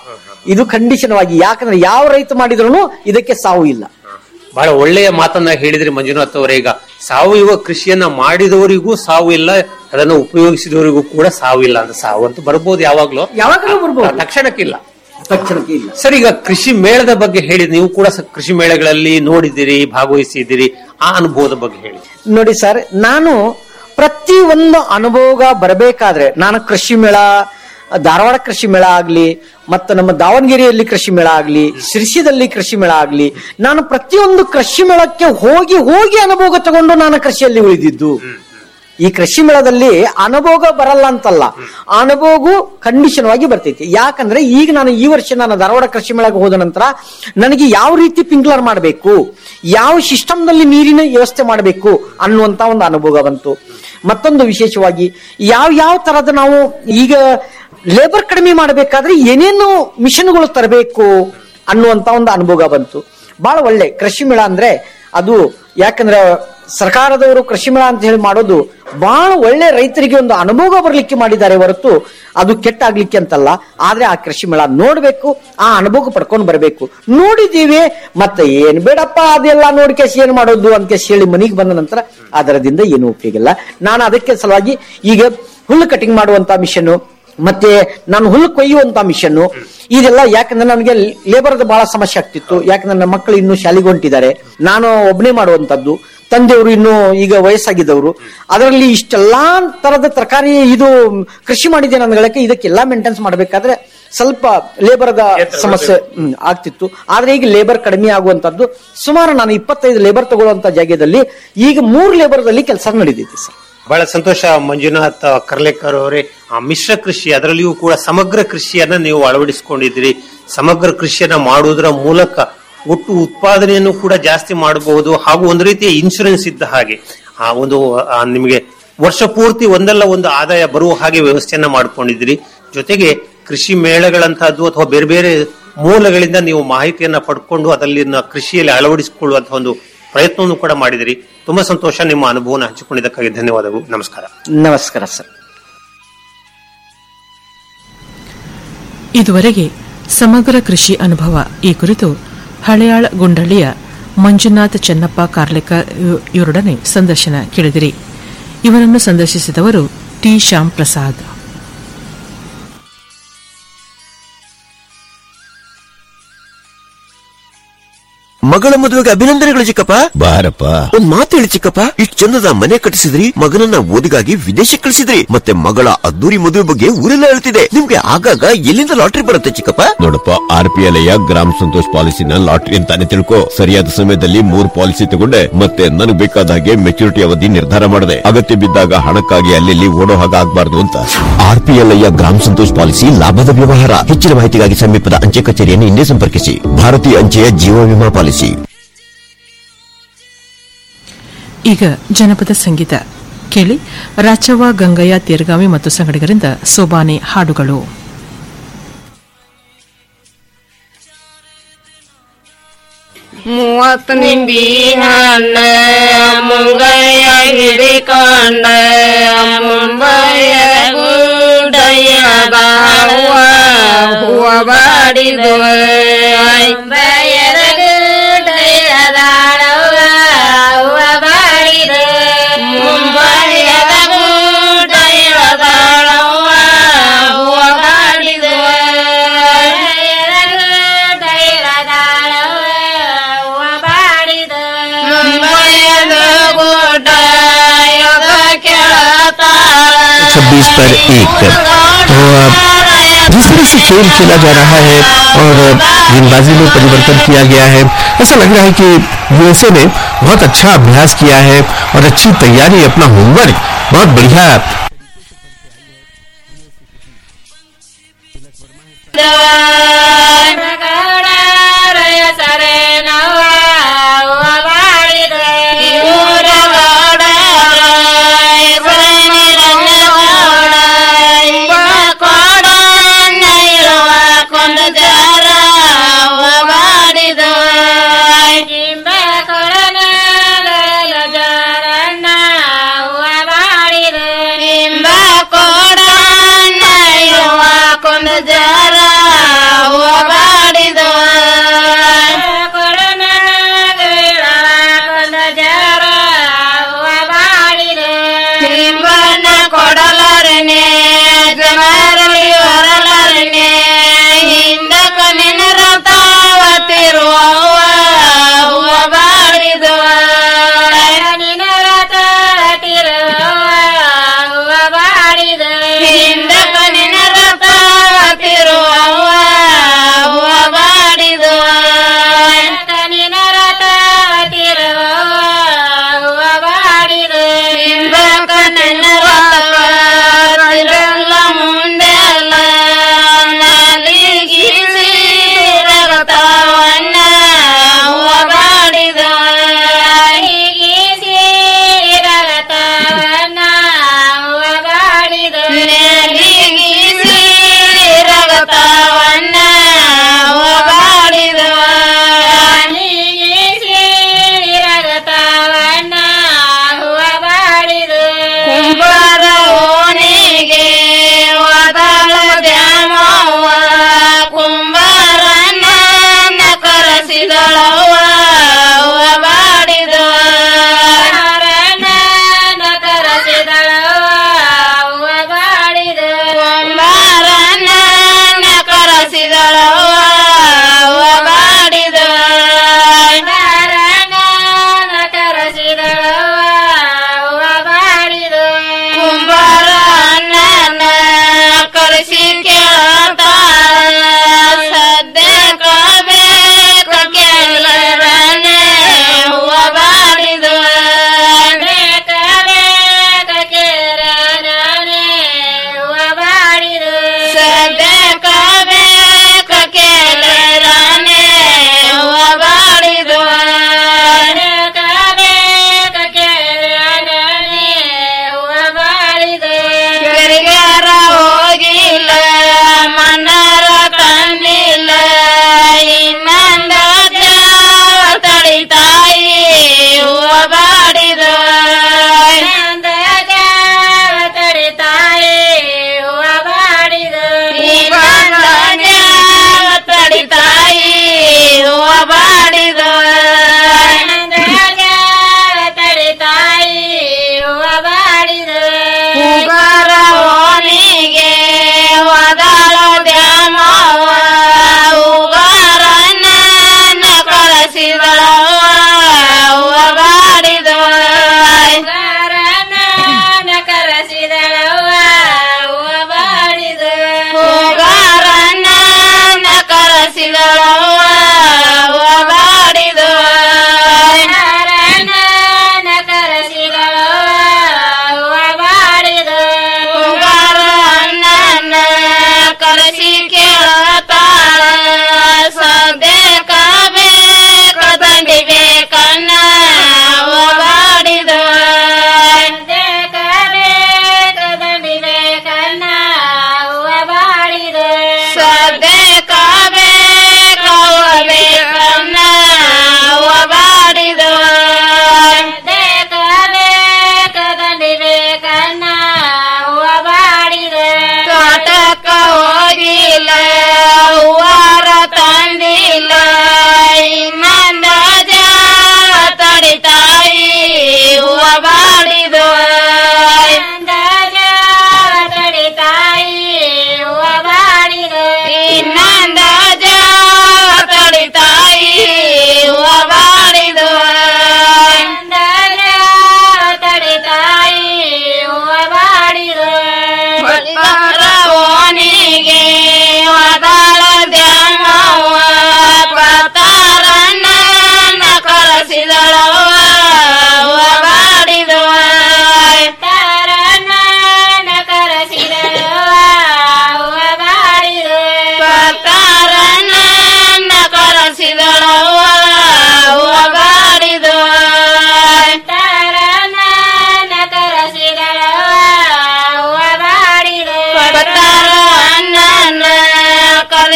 ಇದು ಖಂಡಿತವಾಗಿ ಯಾಕಂದ್ರೆ ಯಾವ ರೈತ ಮಾಡಿದ್ರು ಇದಕ್ಕೆ ಸಾವು ಇಲ್ಲ ಬಹಳ ಒಳ್ಳೆಯ ಮಾತನ್ನ ಹೇಳಿದ್ರಿ ಮಂಜುನಾಥ್ ಅವರೇ ಈಗ ಸಾವಯವ ಕೃಷಿಯನ್ನ ಮಾಡಿದವರಿಗೂ ಸಾವು ಇಲ್ಲ ಅದನ್ನು ಉಪಯೋಗಿಸಿದವರಿಗೂ ಕೂಡ ಸಾವು ಇಲ್ಲ ಅಂತ ಸಾವು ಅಂತೂ ಬರ್ಬೋದು ಯಾವಾಗ್ಲೂ ಯಾವಾಗಲೂ ಬರ್ಬೋದು ತಕ್ಷಣಕ್ಕಿಲ್ಲ ತಕ್ಷಣಕ್ಕೆ ಇಲ್ಲ ಸರ್ ಈಗ ಕೃಷಿ ಮೇಳದ ಬಗ್ಗೆ ಹೇಳಿ ನೀವು ಕೂಡ ಸ- ಕೃಷಿ ಮೇಳಗಳಲ್ಲಿ ನೋಡಿದ್ದೀರಿ ಭಾಗವಹಿಸಿದ್ದೀರಿ ಆ ಅನುಭವದ ಬಗ್ಗೆ ಹೇಳಿ ನೋಡಿ ಸರ್ ನಾನು ಪ್ರತಿ ಒಂದು ಅನುಭವ ಬರಬೇಕಾದ್ರೆ ನಾನು ಕೃಷಿ ಮೇಳ ಧಾರವಾಡ ಕೃಷಿ ಮೇಳ ಆಗ್ಲಿ ಮತ್ತು ನಮ್ಮ ದಾವಣಗೆರೆಯಲ್ಲಿ ಕೃಷಿ ಮೇಳ ಆಗ್ಲಿ ಶಿರ್ಸಿದಲ್ಲಿ ಕೃಷಿ ಮೇಳ ಆಗ್ಲಿ ನಾನು ಪ್ರತಿಯೊಂದು ಕೃಷಿ ಮೇಳಕ್ಕೆ ಹೋಗಿ ಹೋಗಿ ಅನುಭವ ತಗೊಂಡು ನಾನು ಕೃಷಿಯಲ್ಲಿ ಉಳಿದಿದ್ದು ಈ ಕೃಷಿ ಮೇಳದಲ್ಲಿ ಅನುಭೋಗ ಬರಲ್ಲ ಅಂತಲ್ಲ ಅನುಭೋಗು ಖಂಡಿತವಾಗಿ ಬರ್ತೈತಿ ಯಾಕಂದ್ರೆ ಈಗ ನಾನು ಈ ವರ್ಷ ನಾನು ಧಾರವಾಡ ಕೃಷಿ ಮೇಳಕ್ಕೆ ಹೋದ ನಂತರ ನನಗೆ ಯಾವ ರೀತಿ ಪಿಂಕ್ಲರ್ ಮಾಡಬೇಕು ಯಾವ ಸಿಸ್ಟಮ್ ನಲ್ಲಿ ನೀರಿನ ವ್ಯವಸ್ಥೆ ಮಾಡಬೇಕು ಅನ್ನುವಂತ ಒಂದು ಅನುಭವ ಬಂತು ಮತ್ತೊಂದು ವಿಶೇಷವಾಗಿ ಯಾವ ಯಾವ ತರದ ನಾವು ಈಗ ಲೇಬರ್ ಕಡಿಮೆ ಮಾಡಬೇಕಾದ್ರೆ ಏನೇನು ಮಿಷನ್ಗಳು ತರಬೇಕು ಅನ್ನುವಂತ ಒಂದು ಅನುಭವ ಬಂತು ಬಹಳ ಒಳ್ಳೆ ಕೃಷಿ ಮೇಳ ಅಂದ್ರೆ ಅದು ಯಾಕಂದ್ರೆ ಸರ್ಕಾರದವರು ಕೃಷಿ ಮೇಳ ಅಂತ ಹೇಳಿ ಮಾಡೋದು ಬಹಳ ಒಳ್ಳೆ ರೈತರಿಗೆ ಒಂದು ಅನುಭವ ಬರ್ಲಿಕ್ಕೆ ಮಾಡಿದ್ದಾರೆ ಹೊರತು ಅದು ಕೆಟ್ಟಾಗ್ಲಿಕ್ಕೆ ಅಂತಲ್ಲ ಆದ್ರೆ ಆ ಕೃಷಿ ಮೇಳ ನೋಡ್ಬೇಕು ಆ ಅನುಭವ ಪಡ್ಕೊಂಡು ಬರಬೇಕು ನೋಡಿದೀವಿ ಮತ್ತೆ ಏನ್ ಬೇಡಪ್ಪ ಅದೆಲ್ಲ ನೋಡ್ಕೇಸಿ ಏನ್ ಮಾಡೋದು ಅಂತ ಹೇಳಿ ಮನೆಗೆ ಬಂದ ನಂತರ ಅದರದಿಂದ ಏನು ಉಪಯೋಗ ಇಲ್ಲ ನಾನು ಅದಕ್ಕೆ ಸಲುವಾಗಿ ಈಗ ಹುಲ್ಲು ಕಟಿಂಗ್ ಮಾಡುವಂತ ಮಿಷನ್ ಮತ್ತೆ ನಾನು ಹುಲ್ಲು ಕೊಯ್ಯುವಂತ ಮಿಷನ್ ಇದೆಲ್ಲ ಯಾಕಂದ್ರೆ ನನಗೆ ಲೇಬರ್ದ ಬಹಳ ಸಮಸ್ಯೆ ಆಗ್ತಿತ್ತು ಯಾಕಂದ್ರೆ ನನ್ನ ಮಕ್ಕಳು ಇನ್ನು ಶಾಲೆಗೆ ಹೊಂಟಿದ್ದಾರೆ ನಾನು ಒಬ್ಬನೇ ಮಾಡುವಂತದ್ದು ತಂದೆಯವರು ಇನ್ನು ಈಗ ವಯಸ್ಸಾಗಿದ್ದವರು ಅದರಲ್ಲಿ ಇಷ್ಟೆಲ್ಲಾ ತರದ ತರಕಾರಿ ಇದು ಕೃಷಿ ಮಾಡಿದ್ದೇನೆ ನನ್ನ ಹೇಳಕ್ಕೆ ಇದಕ್ಕೆಲ್ಲ ಮೇಂಟೆನ್ಸ್ ಮಾಡಬೇಕಾದ್ರೆ ಸ್ವಲ್ಪ ಲೇಬರ್ದ ಸಮಸ್ಯೆ ಹ್ಮ್, ಆಗ್ತಿತ್ತು ಆದ್ರೆ ಈಗ ಲೇಬರ್ ಕಡಿಮೆ ಆಗುವಂತದ್ದು ಸುಮಾರು ನಾನು ಇಪ್ಪತ್ತೈದು ಲೇಬರ್ ತಗೊಳ್ಳುವಂತ ಜಾಗದಲ್ಲಿ ಈಗ ಮೂರು ಲೇಬರ್ದಲ್ಲಿ ಕೆಲಸ ನಡೀತೈತಿ ಸರ್ ಬಹಳ ಸಂತೋಷ ಮಂಜುನಾಥ್ ಕರ್ಲೇಕರ್ ಅವರೇ ಆ ಮಿಶ್ರ ಕೃಷಿ ಅದರಲ್ಲಿಯೂ ಕೂಡ ಸಮಗ್ರ ಕೃಷಿಯನ್ನ ನೀವು ಅಳವಡಿಸಿಕೊಂಡಿದ್ದೀರಿ ಸಮಗ್ರ ಕೃಷಿಯನ್ನ ಮಾಡುವುದರ ಮೂಲಕ ಒಟ್ಟು ಉತ್ಪಾದನೆಯನ್ನು ಕೂಡ ಜಾಸ್ತಿ ಮಾಡಬಹುದು ಹಾಗೂ ಒಂದು ರೀತಿಯ ಇನ್ಶೂರೆನ್ಸ್ ಇದ್ದ ಹಾಗೆ ಆ ಒಂದು ಆ, ನಿಮಗೆ ವರ್ಷ ಪೂರ್ತಿ ಒಂದಲ್ಲ ಒಂದು ಆದಾಯ ಬರುವ ಹಾಗೆ ವ್ಯವಸ್ಥೆಯನ್ನ ಮಾಡ್ಕೊಂಡಿದ್ದೀರಿ ಜೊತೆಗೆ ಕೃಷಿ ಮೇಳಗಳಂತಹದ್ದು ಅಥವಾ ಬೇರೆ ಬೇರೆ ಮೂಲಗಳಿಂದ ನೀವು ಮಾಹಿತಿಯನ್ನ ಪಡ್ಕೊಂಡು ಅದರಲ್ಲಿನ ಕೃಷಿಯಲ್ಲಿ ಅಳವಡಿಸಿಕೊಳ್ಳುವಂತಹ ಒಂದು ಪ್ರಯತ್ನವನ್ನು ಕೂಡ ಮಾಡಿದಿರಿ ತುಂಬಾ ಸಂತೋಷ ನಿಮ್ಮ ಅನುಭವನ ಹಂಚಿಕೊಂಡಿದ್ದಕ್ಕಾಗಿ ಧನ್ಯವಾದಗಳು ನಮಸ್ಕಾರ ನಮಸ್ಕಾರ ಸರ್ ಇದುವರೆಗೆ ಸಮಗ್ರ ಕೃಷಿ ಅನುಭವ ಈ ಕುರಿತು ಹಳೆಯಾಳ ಗುಂಡಳ್ಳಿಯ ಮಂಜುನಾಥ್ ಚೆನ್ನಪ್ಪ ಕಾರ್ಲೆಕರ್ ಇವ್- ಇವರೊಡನೆ ಸಂದರ್ಶನ ಕೇಳಿದಿರಿ ಇವರನ್ನು ಸಂದರ್ಶಿಸಿದವರು ಟಿ ಶ್ಯಾಮ್ ಪ್ರಸಾದ್ ಮಗಳ ಮದುವೆಗೆ ಅಭಿನಂದನೆಗಳು ಚಿಕ್ಕಪ್ಪ ಬಾರಪ್ಪ ಒಂದ್ ಮಾತು ಹೇಳಿ ಚಿಕ್ಕಪ್ಪ ಇಷ್ಟು ಚಂದದ ಮನೆ ಕಟ್ಟಿಸಿದ್ರಿ ಮಗನನ್ನ ಓದಿಗಾಗಿ ವಿದೇಶಕ್ಕೆ ಕಳಿಸಿದ್ರಿ ಮತ್ತೆ ಮಗಳ ಅದ್ದೂರಿ ಮದುವೆ ಬಗ್ಗೆ ಊರೆಲ್ಲ ಹೇಳ್ತಿದೆ ನಿಮ್ಗೆ ಆಗಾಗ ಎಲ್ಲಿಂದ ಲಾಟ್ರಿ ಬರುತ್ತೆ ಚಿಕ್ಕಪ್ಪ ನೋಡಪ್ಪ ಆರ್ ಪಿ ಎಲ್ ಗ್ರಾಮ ಸಂತೋಷ್ ಪಾಲಿಸಿನ ಲಾಟ್ರಿ ಅಂತಾನೆ ತಿಳ್ಕೊ ಸರಿಯಾದ ಸಮಯದಲ್ಲಿ ಮೂರ್ ಪಾಲಿಸಿ ತಗೊಂಡೆ ಮತ್ತೆ ನನಗೆ ಬೇಕಾದ ಹಾಗೆ ಮೆಚುರಿಟಿ ಅವಧಿ ನಿರ್ಧಾರ ಮಾಡಿದೆ ಅಗತ್ಯ ಬಿದ್ದಾಗ ಹಣಕ್ಕಾಗಿ ಅಲ್ಲಿ ಓಡೋ ಹಾಗೆ ಆಗ್ಬಾರ್ದು ಅಂತ ಆರ್ ಪಿ ಎಲ್ ಗ್ರಾಮ ಸಂತೋಷ್ ಪಾಲಿಸಿ ಲಾಭದ ವ್ಯವಹಾರ ಹೆಚ್ಚಿನ ಮಾಹಿತಿಗಾಗಿ ಸಮೀಪದ ಅಂಚೆ ಕಚೇರಿಯನ್ನು ಹಿಂದೆ ಸಂಪರ್ಕಿಸಿ ಭಾರತೀಯ ಅಂಚೆಯ ಜೀವ ವಿಮಾ ಪಾಲಿಸಿ ಈಗ ಜನಪದ ಸಂಗೀತ ಕೇಳಿ ರಾಚವ್ವ ಗಂಗಯ್ಯ ತೇರ್ಗಾವಿ ಮತ್ತು ಸಂಗಡಿಗರಿಂದ ಸೋಬಾನೆ ಹಾಡುಗಳು ಮೂವತ್ತು ನಿಂಬಿ ಹಣ್ಣ ಮುಂಗಯ್ಯ ಹಿಡಿಕೊಂಡ ಮುಂಬಯ್ಯ ಗುಡ್ಡಯ್ಯದ ಹೂವ ಹೂವ ಬಾಡಿದು ಮುಂಬಯ್ಯದ ಗುಡ್ಡಯ್ಯದ ಹೂವ ಬಾಡಿದು ಮುಂಬಯ್ಯದ ಗುಡ್ಡಯ್ಯದ ಹೂವ ಹೂವ ಬಾಡಿದು छब्बीस पर एक तो अब जिस तरह से खेल खेला जा रहा है और गेंदबाजी में परिवर्तन किया गया है ऐसा लग रहा है कि यूएसए ने बहुत अच्छा अभ्यास किया है और अच्छी तैयारी अपना होमवर्क बहुत बढ़िया ಸರೆ ನವ ಬಾಳಿದ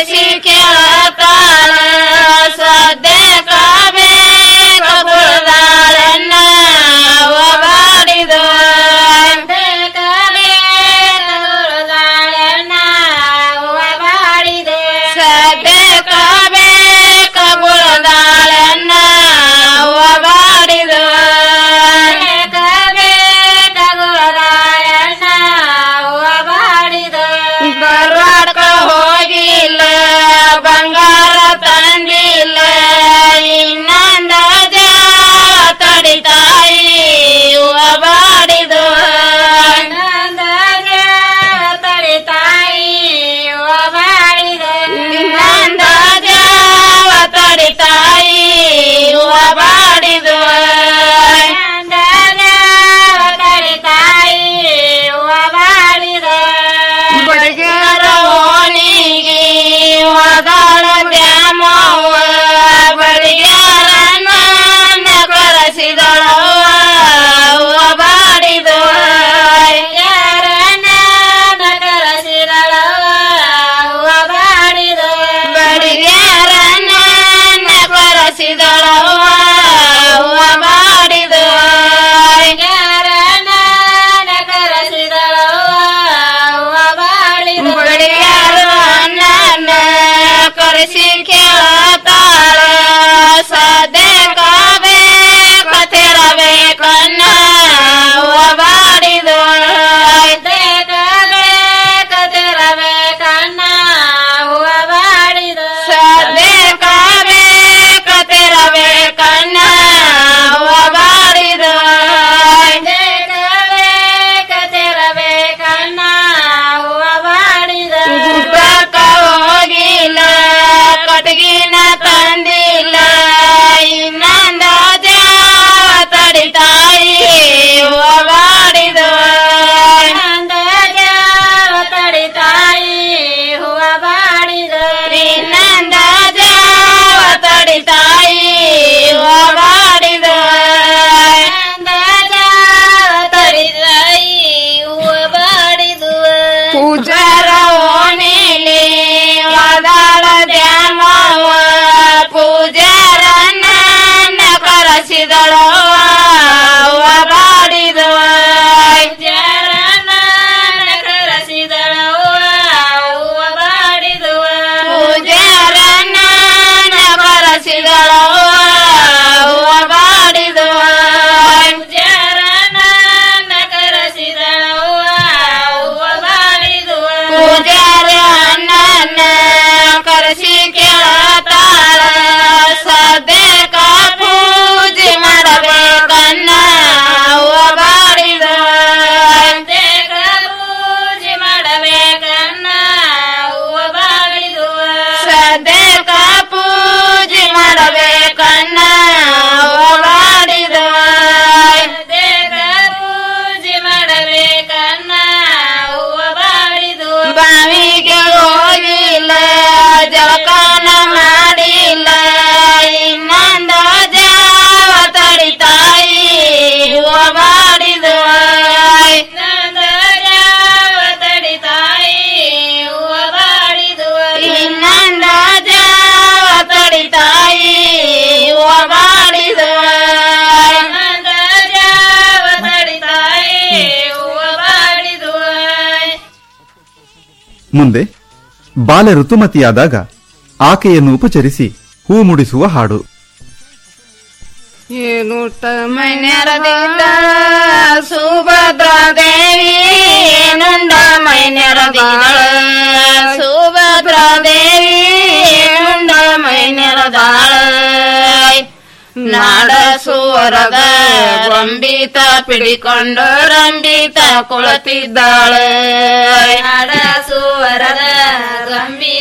ಕರೆಸಿ ಕೇಳತಾಳ ಸದ್ಯ ಕಾಬೇಕ ಬುಳದಾಳನ್ನ ಒಬಾಡಿದು ಸದ್ಯ ಕಾಬೇಕ ಬುಳದಾಳನ್ನ ಒಬಾಡಿದು ಬರವಾಡ್ಕ ಹೋಗಿಲ್ಲ ಬಂಗಾರ ತಂದಿಲ್ಲ ಇನ್ನೊಂದ ಜಾವ ತಡಿತಾಯಿ ಒಬಾಡಿದು ಇನ್ನೊಂದ ಜಾವ ತಡಿತಾಯಿ ಒಬಾಡಿದು ಬಡಗರ ಓಣಿಗೆ ಹೋದಾಳ ದ್ಯಾಮವ್ವ ಬಡಿಗಾರ ನನ್ನ ಕರೆಸಿದಳವ್ವ ಒಬಾಡಿದು ಬಡಿಗಾರ ನನ್ನ ಕರೆಸಿದಳವ್ವ ಒಬಾಡಿದು ಬಡಿಗಾರ ನನ್ನ ಕರೆಸಿ ಕೇಳತಾಳ ಸದ್ಯ ಕಾಬೇಕ ತೆರಬೇಕನ್ನ ಒಬಾಡಿದು ಸದ್ಯ ಕಾಬೇಕ ತೆರಬೇಕನ್ನ ಒಬಾಡಿದು ಗುಡ್ಡಕ್ಕ ಹೋಗಿಲ್ಲ ಕಟಗಿನ ತಂದಿಲ್ಲ ಇನ್ನೊಂದ ಜಾವ ತಡಿತಾಯಿ ಒಬಾಡಿದು ಇನ್ನೊಂದ ಜಾವ ತಡಿತಾಯಿ ಒಬಾಡಿದು ಪೂಜಾರ ಓಣಿಲಿ ವಾದಾಳ ದ್ಯಾಮವ್ವ ಪೂಜಾರ ನನ್ನ ಕರೆಸಿದಳವ್ವ ಒಬಾಡಿದು ಪೂಜಾರ ನನ್ನ ಕರೆಸಿದಳವ್ವ ಒಬಾಡಿದು ಪೂಜಾರ ನನ್ನ ಕರೆಸಿ ಕೇಳತಾಳ ಸದ್ಯಕ ಪೂಜೆ ಮಾಡಬೇಕನ್ನ ಒಬಾಡಿದು ಸದ್ಯಕ ಪೂಜೆ ಮಾಡಬೇಕನ್ನ ಒಬಾಡಿದು ಬಾವಿಗೆ ಹೋಗಿಲ್ಲ ಜಳಕಾನ ಮಾಡಿಲ್ಲ ಇನ್ನೊಂದ ಜಾವ ತಡಿತಾಯಿ ಒಬಾಡಿದು ಇನ್ನೊಂದ ಜಾವ ತಡಿತಾಯಿ ಒಬಾಡಿದು ಮುಂದೆ ಬಾಲ ಋತುಮತಿಯಾದಾಗ ಆಕೆಯನ್ನು ಉಪಚರಿಸಿ ಹೂ ಮುಡಿಸುವ ಹಾಡು ಏನುಟ ಮೈನೆರದಿದ್ದ ಸುಭದ್ರಾ ದೇವಿ ಏನುಂಡ ಮೈನೆರದಿದಳ ಸುಭದ್ರಾ ದೇವಿ ಏನುಂಡ ಮೈನೆರದಾಳ ನಾಡ ಸುವರದ ರಂಬಿತ ಪಿಡಿಕೊಂಡು ರಂಬಿತ ಕುಳತಿದ್ದಾಳ ನಾಡ ಸುವರದ ರಂಬಿ